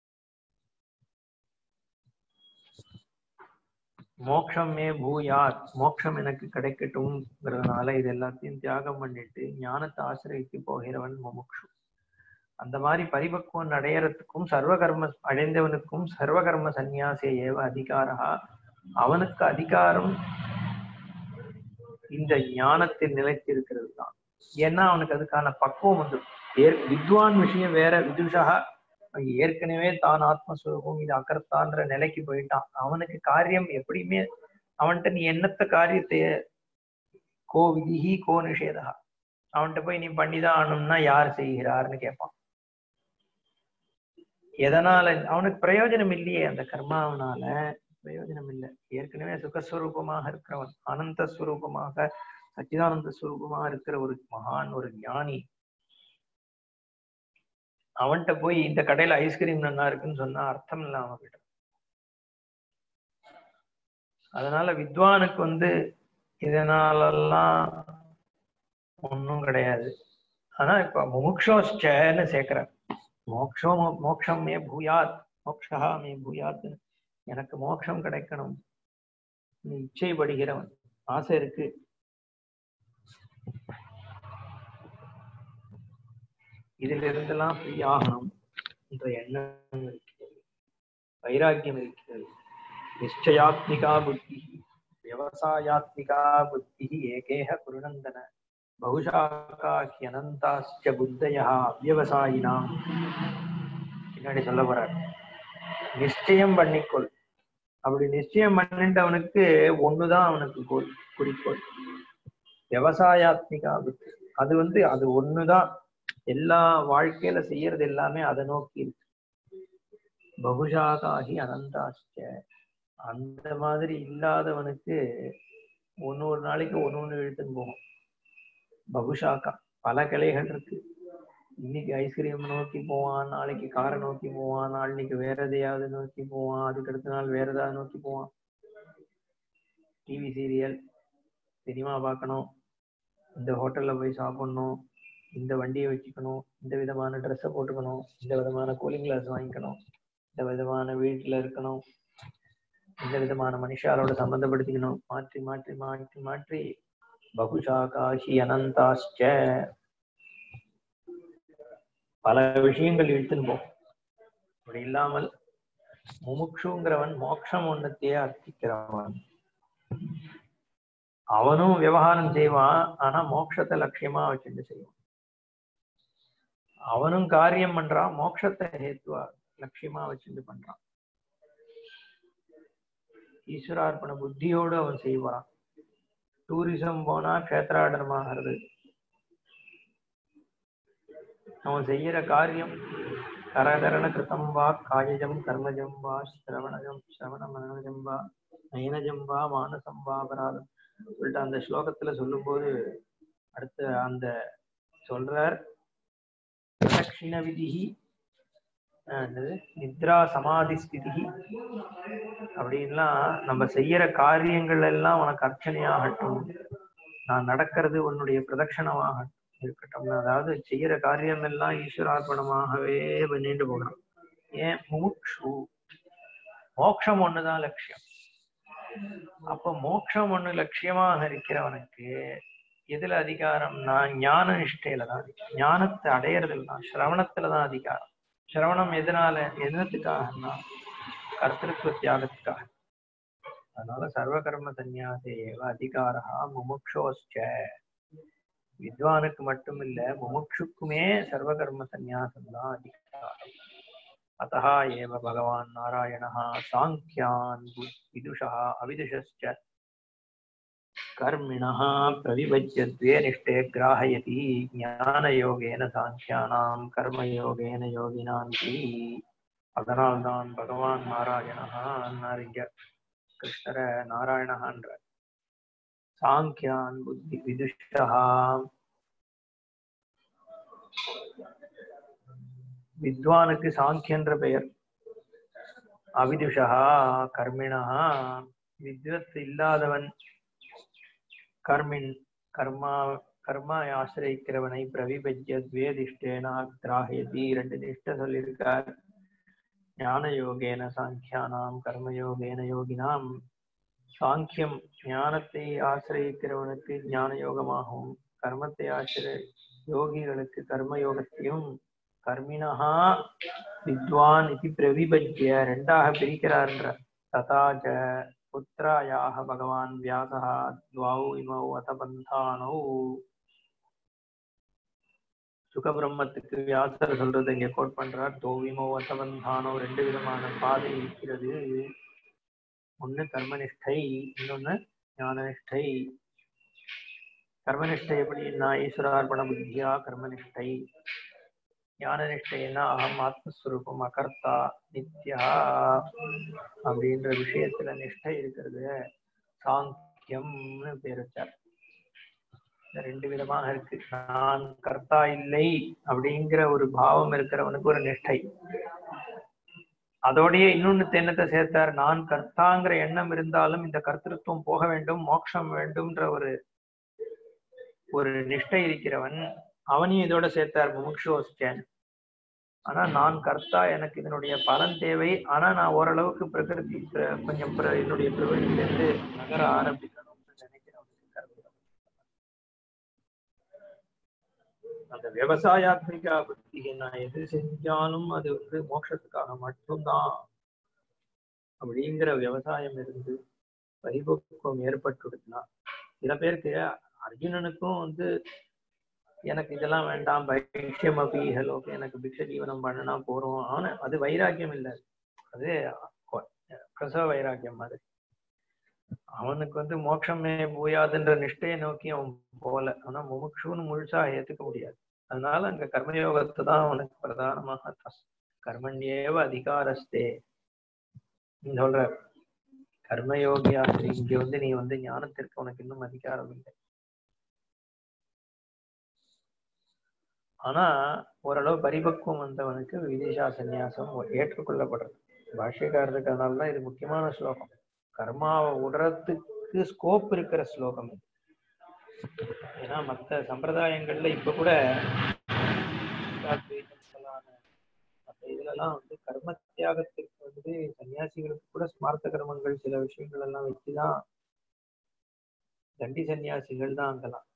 [SPEAKER 1] மோட்சமே பூயாத் மோட்சம் எனக்கு கிடைக்கட்டும்ங்கிறதுனால இது எல்லாத்தையும் தியாகம் பண்ணிட்டு ஞானத்தை ஆசிரியத்து போகிறவன் முமுக்ஷு அந்த மாதிரி பரிபக்குவம் அடையறதுக்கும் சர்வகர்ம அடைந்தவனுக்கும் சர்வகர்ம சந்நியாசே ஏவ அதிகாரா அவனுக்கு அதிகாரம் இந்த ஞானத்தில் நிலைத்திருக்கிறது தான் ஏன்னா அவனுக்கு அதுக்கான பக்குவம் வந்து ஏற் வித்வான் விஷயம் வேற விதுஷா ஏற்கனவே தான் ஆத்மஸ்வரூபம் இது அக்கர்த்தான்ற நிலைக்கு போயிட்டான் அவனுக்கு காரியம் எப்படியுமே அவன்கிட்ட நீ என்னத்த காரியத்தை கோ விதிஹி கோ நிஷேதா அவன்கிட்ட போய் நீ பண்ணிதான் ஆகணும்னா யார் செய்கிறார்னு கேட்பான் எதனால அவனுக்கு பிரயோஜனம் இல்லையே அந்த கர்மாவனால பிரயோஜனம் இல்லை ஏற்கனவே சுகஸ்வரூபமாக இருக்கிறவன் அனந்த ஸ்வரூபமாக சச்சிதானந்த ஸ்வரூபமாக இருக்கிற ஒரு மகான் ஒரு ஞானி அவன்கிட்ட போய் இந்த கடையில ஐஸ்கிரீம் நல்லா இருக்குன்னு சொன்னா அர்த்தம் இல்லாம போயிடும் அதனால வித்வானுக்கு வந்து இதனாலெல்லாம் ஒன்றும் கிடையாது ஆனா இப்ப முமுக்ஷோஷ்டன்னு சேர்க்கிறார் மோக்ஷோ மோக்ஷம் மே பூயாத் மோக்ஷா மே பூயாத் எனக்கு மோட்சம் கிடைக்கணும் நீ இச்சைப்படுகிறவன் ஆசை இருக்கு இதில் இருந்தெல்லாம் ஃப்ரீ ஆகணும் என்ற எண்ணம் இருக்கிறது வைராக்கியம் இருக்கிறது நிச்சயாத்மிகா புத்தி விவசாயாத்மிகா புத்தி ஏகேக குருநந்தன பகுஷாக்காக்கியனந்தாஸ்ச புத்தயா அவ்வவசாயினாம் பின்னாடி சொல்ல போறார் நிச்சயம் பண்ணிக்கொள் அப்படி நிச்சயம் பண்ணிட்டு அவனுக்கு ஒண்ணுதான் அவனுக்கு கோல் குறிக்கோள் விவசாயாத்மிகா புத்தி அது வந்து அது ஒண்ணுதான் எல்லா வாழ்க்கையில செய்யறது எல்லாமே அதை நோக்கி இருக்கு பகுஷாகாகி அனந்தாச்ச அந்த மாதிரி இல்லாதவனுக்கு ஒன்னு ஒரு நாளைக்கு ஒன்னு ஒண்ணு இழுத்துன்னு போகும் பகுஷாக்கா பல கிளைகள் இருக்கு இன்னைக்கு ஐஸ்கிரீம் நோக்கி போவான் நாளைக்கு காரை நோக்கி போவான் நாளைக்கு வேற எதையாவது நோக்கி போவான் அதுக்கு அடுத்த நாள் வேற ஏதாவது நோக்கி போவான் டிவி சீரியல் சினிமா பார்க்கணும் இந்த ஹோட்டல்ல போய் சாப்பிடணும் இந்த வண்டியை வச்சுக்கணும் இந்த விதமான ட்ரெஸ்ஸை போட்டுக்கணும் இந்த விதமான கூலிங் கிளாஸ் வாங்கிக்கணும் இந்த விதமான வீட்டுல இருக்கணும் இந்த விதமான மனுஷாரோட சம்பந்தப்படுத்திக்கணும் மாற்றி மாற்றி மாற்றி மாற்றி பகுஷா காஷி அனந்தாஷ்ட பல விஷயங்கள் இழுத்துன்னு போகும் அப்படி இல்லாமல் முமுட்சுங்கிறவன் மோட்சம் ஒன்னத்தையே அர்த்திக்கிறவன் அவனும் விவகாரம் செய்வான் ஆனா மோட்சத்தை லட்சியமா வச்சுட்டு செய்வான் அவனும் காரியம் பண்றான் மோட்சத்தை ஹேத்துவா லட்சியமா வச்சுட்டு பண்றான் ஈஸ்வரார்ப்பண புத்தியோடு அவன் செய்வான் டூரிசம் போனா கஷேத்ராடனமாகிறது அவன் செய்யற காரியம் கரகரண கிருத்தம் வா காயஜம் கர்மஜம் வா சிரவணஜம் சிரவண மனஜம் வா நயனஜம் வா மானசம் வா அபராதம் சொல்லிட்டு அந்த ஸ்லோகத்துல சொல்லும்போது அடுத்த அந்த சொல்றார் பிரதட்சிண விதிஹி என்னது நித்ரா சமாதி ஸ்திதி அப்படின்லாம் நம்ம செய்யற காரியங்கள் எல்லாம் உனக்கு அர்ச்சனையாகட்டும் நான் நடக்கிறது உன்னுடைய பிரதட்சணமாக இருக்கட்டும் அதாவது செய்யற காரியம் எல்லாம் ஈஸ்வரார்ப்பணமாகவே பண்ணிட்டு போகணும் ஏன் முமுட்சு மோட்சம் ஒண்ணுதான் லட்சியம் அப்ப மோட்சம் ஒண்ணு லட்சியமாக இருக்கிறவனுக்கு எதுல அதிகாரம்னா ஞான நிஷ்டையில தான் ஞானத்தை அடையறதுல தான் சிரவணத்துலதான் அதிகாரம் சிரவணம் எதனால எதனத்துக்காகனா கர்த்தத்துவ தியாகத்துக்காக அதனால சர்வ கர்ம சந்நியாசேவ அதிகாரா முமுட்சோச்ச வித்வானுக்கு மட்டும் இல்ல முமுட்சுக்குமே சர்வ கர்ம சந்நியாசம் தான் அதிகாரம் அத்தः एव भगवान् नारायणः साङ्ख्यान् विदुषः अविदुषश्च कर्मिणः प्रविभज्य द्वे निष्ठे ग्राहयति ज्ञानयोगेन साङ्ख्यानां कर्मयोगेन யோகினாம் அதனால்தான் பகவான் நாராயணஹான்னார் இங்க கிருஷ்ணர நாராயணஹான்ற சாங்கியான் புத்தி விதுஷா வித்வானுக்கு சாங்கியன்ற பெயர் அவிதுஷா கர்மிணா வித்வத் இல்லாதவன் கர்மின் கர்மா கர்மா ஆசிரியக்கிறவனை பிரவிபஜ்ய துவேதிஷ்டேனா கிராஹயதி ரெண்டு நிஷ்ட சொல்லியிருக்கார் ஞான யோகேன சாங்கியானாம் கர்மயோகேன யோகினாம் சாங்கியம் ஞானத்தை ஆசிரியக்கிறவனுக்கு ஞான யோகமாகவும் கர்மத்தை ஆசிரிய யோகிகளுக்கு கர்ம யோகத்தையும் கர்மிணா வித்வான் இது பிரவிபஜ்ய ரெண்டாக பிரிக்கிறார்ன்ற ததாச்ச புத்திராயாக பகவான் வியாசா துவௌ இமௌ அத்தபந்தானௌ சுகபிரம்மத்துக்கு வியாசர் சொல்றது இங்க கோட் பண்றார் தோவிமோ அத்தபந்தானோ ரெண்டு விதமான பாதை இருக்கிறது ஒண்ணு கர்மனிஷ்டை இன்னொன்னு ஞானனிஷ்டை கர்மனிஷ்டை எப்படின்னா ஈஸ்வரார்ப்பண புத்தியா கர்மனிஷ்டை ஞானனிஷ்டைன்னா அகம் ஆத்மஸ்வரூபம் அகர்த்தா நித்யா அப்படின்ற விஷயத்துல நிஷ்டை இருக்கிறது சாங்கியம்னு பேர் வச்சார் ரெண்டு விதமாக இருக்கு நான் கர்த்தா இல்லை அப்படிங்கிற ஒரு பாவம் இருக்கிறவனுக்கு ஒரு நிஷ்டை அதோடய இன்னொன்னு தென்னத்தை சேர்த்தார் நான் கர்த்தாங்கிற எண்ணம் இருந்தாலும் இந்த கர்த்தத்துவம் போக வேண்டும் மோட்சம் வேண்டும்ன்ற ஒரு ஒரு நிஷ்டை இருக்கிறவன் அவனையும் இதோட சேர்த்தார் முமுக்ஷோஸ்டன் ஆனா நான் கர்த்தா எனக்கு இதனுடைய பலன் தேவை ஆனா நான் ஓரளவுக்கு பிரகிருதி கொஞ்சம் என்னுடைய பிரகிருதியிலிருந்து நகர ஆரம்பிக்கணும்னு நினைக்கிறேன் அந்த விவசாயாத்மிகா புத்தியை நான் எது செஞ்சாலும் அது வந்து மோட்சத்துக்காக மட்டும்தான் அப்படிங்கிற விவசாயம் இருந்து பரிபக்குவம் ஏற்பட்டுடுச்சுன்னா சில பேருக்கு அர்ஜுனனுக்கும் வந்து எனக்கு இதெல்லாம் வேண்டாம் பைஷ்யம் அபீஹலோக்கு எனக்கு பிக்ஷ ஜீவனம் பண்ணனா போறோம் ஆனா அது வைராக்கியம் இல்லை அது பிரசவ வைராக்கியம் மாதிரி அவனுக்கு வந்து மோட்சமே போயாதுன்ற நிஷ்டையை நோக்கி அவன் போல ஆனா முமுட்சுன்னு முழுசா ஏத்துக்க முடியாது அதனால அங்க கர்மயோகத்தை தான் அவனுக்கு பிரதானமாக கர்மண்யேவ அதிகாரஸ்தே சொல்ற கர்மயோகியா இங்க வந்து நீ வந்து ஞானத்திற்கு உனக்கு இன்னும் அதிகாரம் இல்லை ஆனா ஓரளவு பரிபக்குவம் வந்தவனுக்கு விதிஷா சந்நியாசம் ஏற்றுக்கொள்ளப்படுறது பாஷ்யக்காரருக்கு அதனால தான் இது முக்கியமான ஸ்லோகம் கர்மாவை உடறதுக்கு ஸ்கோப் இருக்கிற ஸ்லோகம் இது ஏன்னா மற்ற சம்பிரதாயங்கள்ல இப்ப கூட மற்ற இதுலலாம் வந்து கர்ம தியாகத்திற்கு வந்து சன்னியாசிகளுக்கு கூட ஸ்மார்த்த கர்மங்கள் சில விஷயங்கள் எல்லாம் வச்சுதான் தண்டி சன்னியாசிகள் தான் அங்கெல்லாம்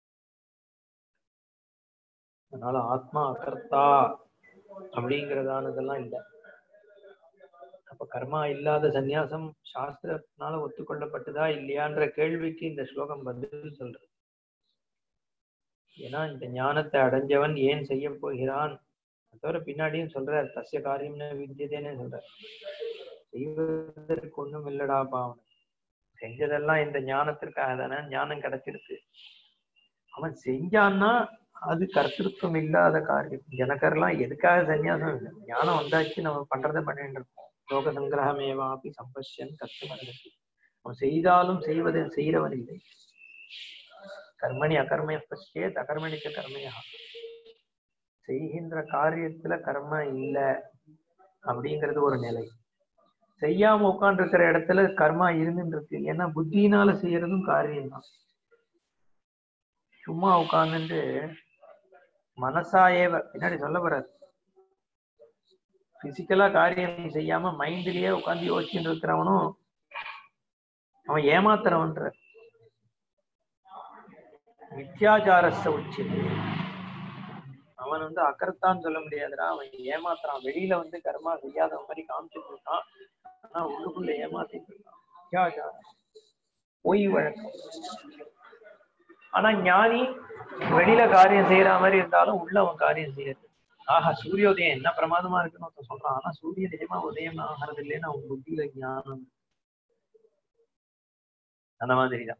[SPEAKER 1] அதனால ஆத்மா அகர்த்தா அப்படிங்கறதானதெல்லாம் இல்லை அப்ப கர்மா இல்லாத சந்நியாசம் சாஸ்திரத்தினால ஒத்துக்கொள்ளப்பட்டதா இல்லையான்ற கேள்விக்கு இந்த ஸ்லோகம் பதில் சொல்றது ஏன்னா இந்த ஞானத்தை அடைஞ்சவன் ஏன் செய்ய போகிறான் தவிர பின்னாடியும் சொல்றார் தசிய காரியம்னு வித்தியதேன்னு சொல்றார் செய்வதற்கு ஒண்ணும் இல்லடா பாவன் செஞ்சதெல்லாம் இந்த ஞானத்திற்காக தானே ஞானம் கிடைச்சிருக்கு அவன் செஞ்சான்னா அது கர்த்திருவம் இல்லாத காரியம் ஜனகர்லாம் எதுக்காக சன்னியாசம் இல்லை ஞானம் வந்தாச்சு நம்ம பண்றதை பண்ணிட்டு இருக்கோம் லோக சங்கிரகமேவாப்பி சம்பஷ்யன் கஷ்டமல்லி அவன் செய்தாலும் செய்வதை செய்கிறவன் இல்லை கர்மணி அகர்மய பச்சேத் அகர்மணிக்க கர்மையா செய்கின்ற காரியத்துல கர்ம இல்ல அப்படிங்கிறது ஒரு நிலை செய்யாம உட்காந்துருக்கிற இடத்துல கர்மா இருந்துருக்கு ஏன்னா புத்தியினால செய்யறதும் காரியம்தான் சும்மா உட்கார்ந்துட்டு மனசாயேவ பின்னாடி சொல்ல வராது பிசிக்கலா காரியம் செய்யாம மைண்ட்லயே உட்காந்து யோசிச்சுட்டு இருக்கிறவனும் அவன் ஏமாத்துறவன்ற மித்யாச்சாரஸ்த உச்சது அவன் வந்து அக்கறத்தான்னு சொல்ல முடியாதுடா அவன் ஏமாத்துறான் வெளியில வந்து கர்மா செய்யாத மாதிரி காமிச்சிட்டு இருக்கான் ஆனா உள்ளுக்குள்ள ஏமாத்திட்டு இருக்கான் மித்யாச்சாரம் பொய் வழக்கம் ஆனா ஞானி வெளியில காரியம் செய்யற மாதிரி இருந்தாலும் உள்ள அவன் காரியம் செய்யறது ஆஹா சூரியோதயம் என்ன பிரமாதமா இருக்குன்னு ஒருத்தன் சொல்றான் ஆனா சூரிய நிஜமா உதயம் ஆகிறது இல்லைன்னு அவன் புத்தியில ஞானம் அந்த மாதிரிதான்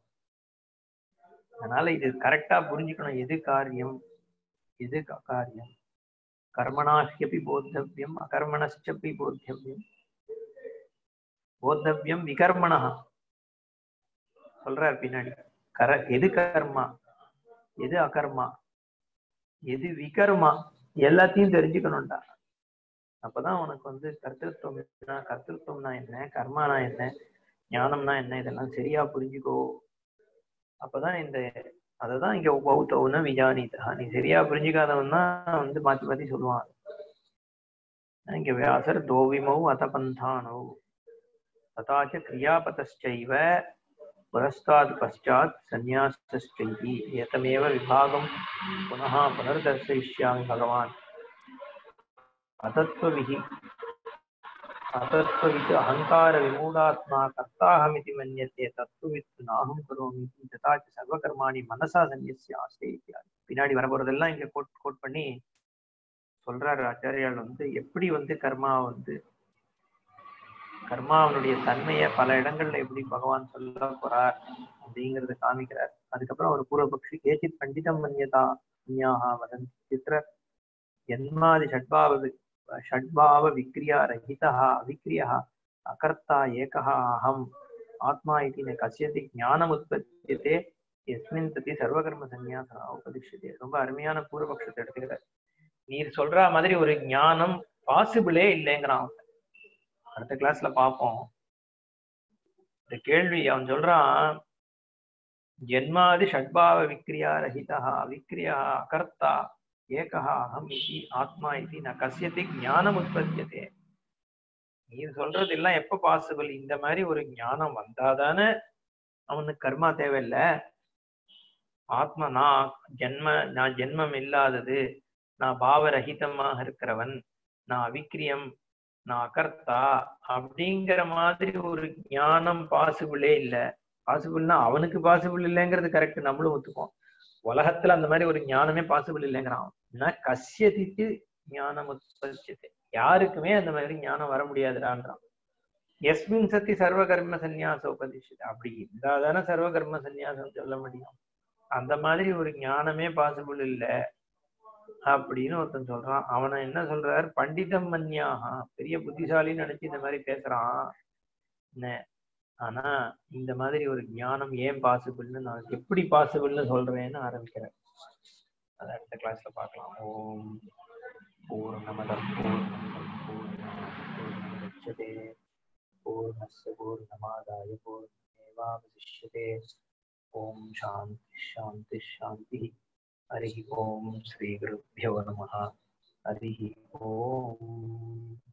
[SPEAKER 1] அதனால இது கரெக்டா புரிஞ்சுக்கணும் எது காரியம் எது காரியம் கர்மணாஹ்யபி போத்தவ்யம் அகர்மணச்சப்பி போத்தவ்யம் போத்தவ்யம் விகர்மணா சொல்றார் பின்னாடி கர எது கர்மா எது அகர்மா எது விகர்மா எல்லாத்தையும் தெரிஞ்சுக்கணும்டா அப்பதான் உனக்கு வந்து கர்த்தத்துவம் என்ன கர்த்தத்துவம்னா என்ன கர்மானா என்ன ஞானம்னா என்ன இதெல்லாம் சரியா புரிஞ்சுக்கோ அப்பதான் இந்த அததான் இங்க பௌத்தவுன விஜானிதா நீ சரியா புரிஞ்சுக்காதவன் தான் வந்து மாத்தி மாத்தி சொல்லுவான் இங்க வியாசர் தோவிமௌ அதபந்தானோ ததாச்ச கிரியாபதச்சைவ पुरस्तात् पश्चात् सन्न्यासश्चैः एतमेव विभागं पुनः पुनर्दर्शयिष्यामि भगवान् अतत्त्वविः अतत्त्ववित् अहङ्कारविमूढात्मा कर्ताहमिति मन्यते तत्त्ववित् नाहं करोमि इति तथा च सर्वकर्माणि मनसा सन्यस्य आस्ते इत्यादि பின்னாடி வரப்போறதெல்லாம் இங்க கோட் கோட் பண்ணி சொல்றாரு ஆச்சாரியால் வந்து எப்படி வந்து கர்மா வந்து கர்மாவனுடைய தன்மையை பல இடங்கள்ல எப்படி பகவான் சொல்ல போறார் அப்படிங்கறத காமிக்கிறார் அதுக்கப்புறம் ஒரு பூர்வபக்ஷி கேச்சித் பண்டிதம் மன்யதா அந்யாகா வதன் சித்திர ஜன்மாதி ஷட்பாவ ஷட்பாவ விக்ரியா ரஹிதா அவிக்ரியா அகர்த்தா ஏகா அகம் ஆத்மா இது கசியதி ஞானம் உற்பத்தியதே எஸ்மின் தத்தி சர்வகர்ம சந்நியாசா உபதிஷதே ரொம்ப அருமையான பூர்வபக்ஷத்தை எடுத்துக்கிறார் நீர் சொல்ற மாதிரி ஒரு ஞானம் பாசிபிளே இல்லைங்கிறான் அடுத்த கிளாஸ்ல பார்ப்போம் இந்த கேள்வி அவன் சொல்றான் ஜென்மாதி ஷட்பாவ விக்ரியா ரஹிதா விக்ரியா அகர்த்தா ஏகா அகம் இது ஆத்மா இது ந கசியத்தை ஞானம் உற்பத்தியதே நீ சொல்றது எல்லாம் எப்ப பாசிபிள் இந்த மாதிரி ஒரு ஞானம் வந்தாதானே அவனுக்கு கர்மா தேவையில்ல ஆத்மா நான் ஜென்ம நான் ஜென்மம் இல்லாதது நான் பாவரகிதமாக இருக்கிறவன் நான் அவிக்கிரியம் நான் அகர்த்தா அப்படிங்கிற மாதிரி ஒரு ஞானம் பாசிபிளே இல்ல பாசிபிள்னா அவனுக்கு பாசிபிள் இல்லைங்கிறது கரெக்ட் நம்மளும் ஒத்துப்போம் உலகத்துல அந்த மாதிரி ஒரு ஞானமே பாசிபிள் இல்லைங்கிறான் கசியதிக்கு ஞானம் உற்பத்தியது யாருக்குமே அந்த மாதிரி ஞானம் வர முடியாதுடான்றான் எஸ்மின் சத்தி சர்வகர்ம சந்நியாச உபதிஷது அப்படி இருந்தாதானே சர்வகர்ம சந்நியாசம் சொல்ல முடியும் அந்த மாதிரி ஒரு ஞானமே பாசிபிள் இல்லை அப்படின்னு ஒருத்தன் சொல்றான் அவனை என்ன சொல்றார் பண்டிதம் மன்யாகா பெரிய புத்திசாலின்னு நினைச்சு இந்த மாதிரி பேசுறான் என்ன ஆனா இந்த மாதிரி ஒரு ஞானம் ஏன் பாசிபிள்னு நான் எப்படி பாசிபிள்னு சொல்றேன்னு ஆரம்பிக்கிறேன் அதை அடுத்த கிளாஸ்ல பார்க்கலாம் ஓம் பூர்ணமதம் பூர்ணமிதம் பூர்ணாத் பூர்ணமுதச்யதே பூர்ணஸ்ய பூர்ணமாதாய பூர்ணமேவாவசிஷ்யதே ஓம் சாந்தி சாந்தி சாந்தி हरिः ओम श्रीगुरुभ्यो नमः हरिः ओम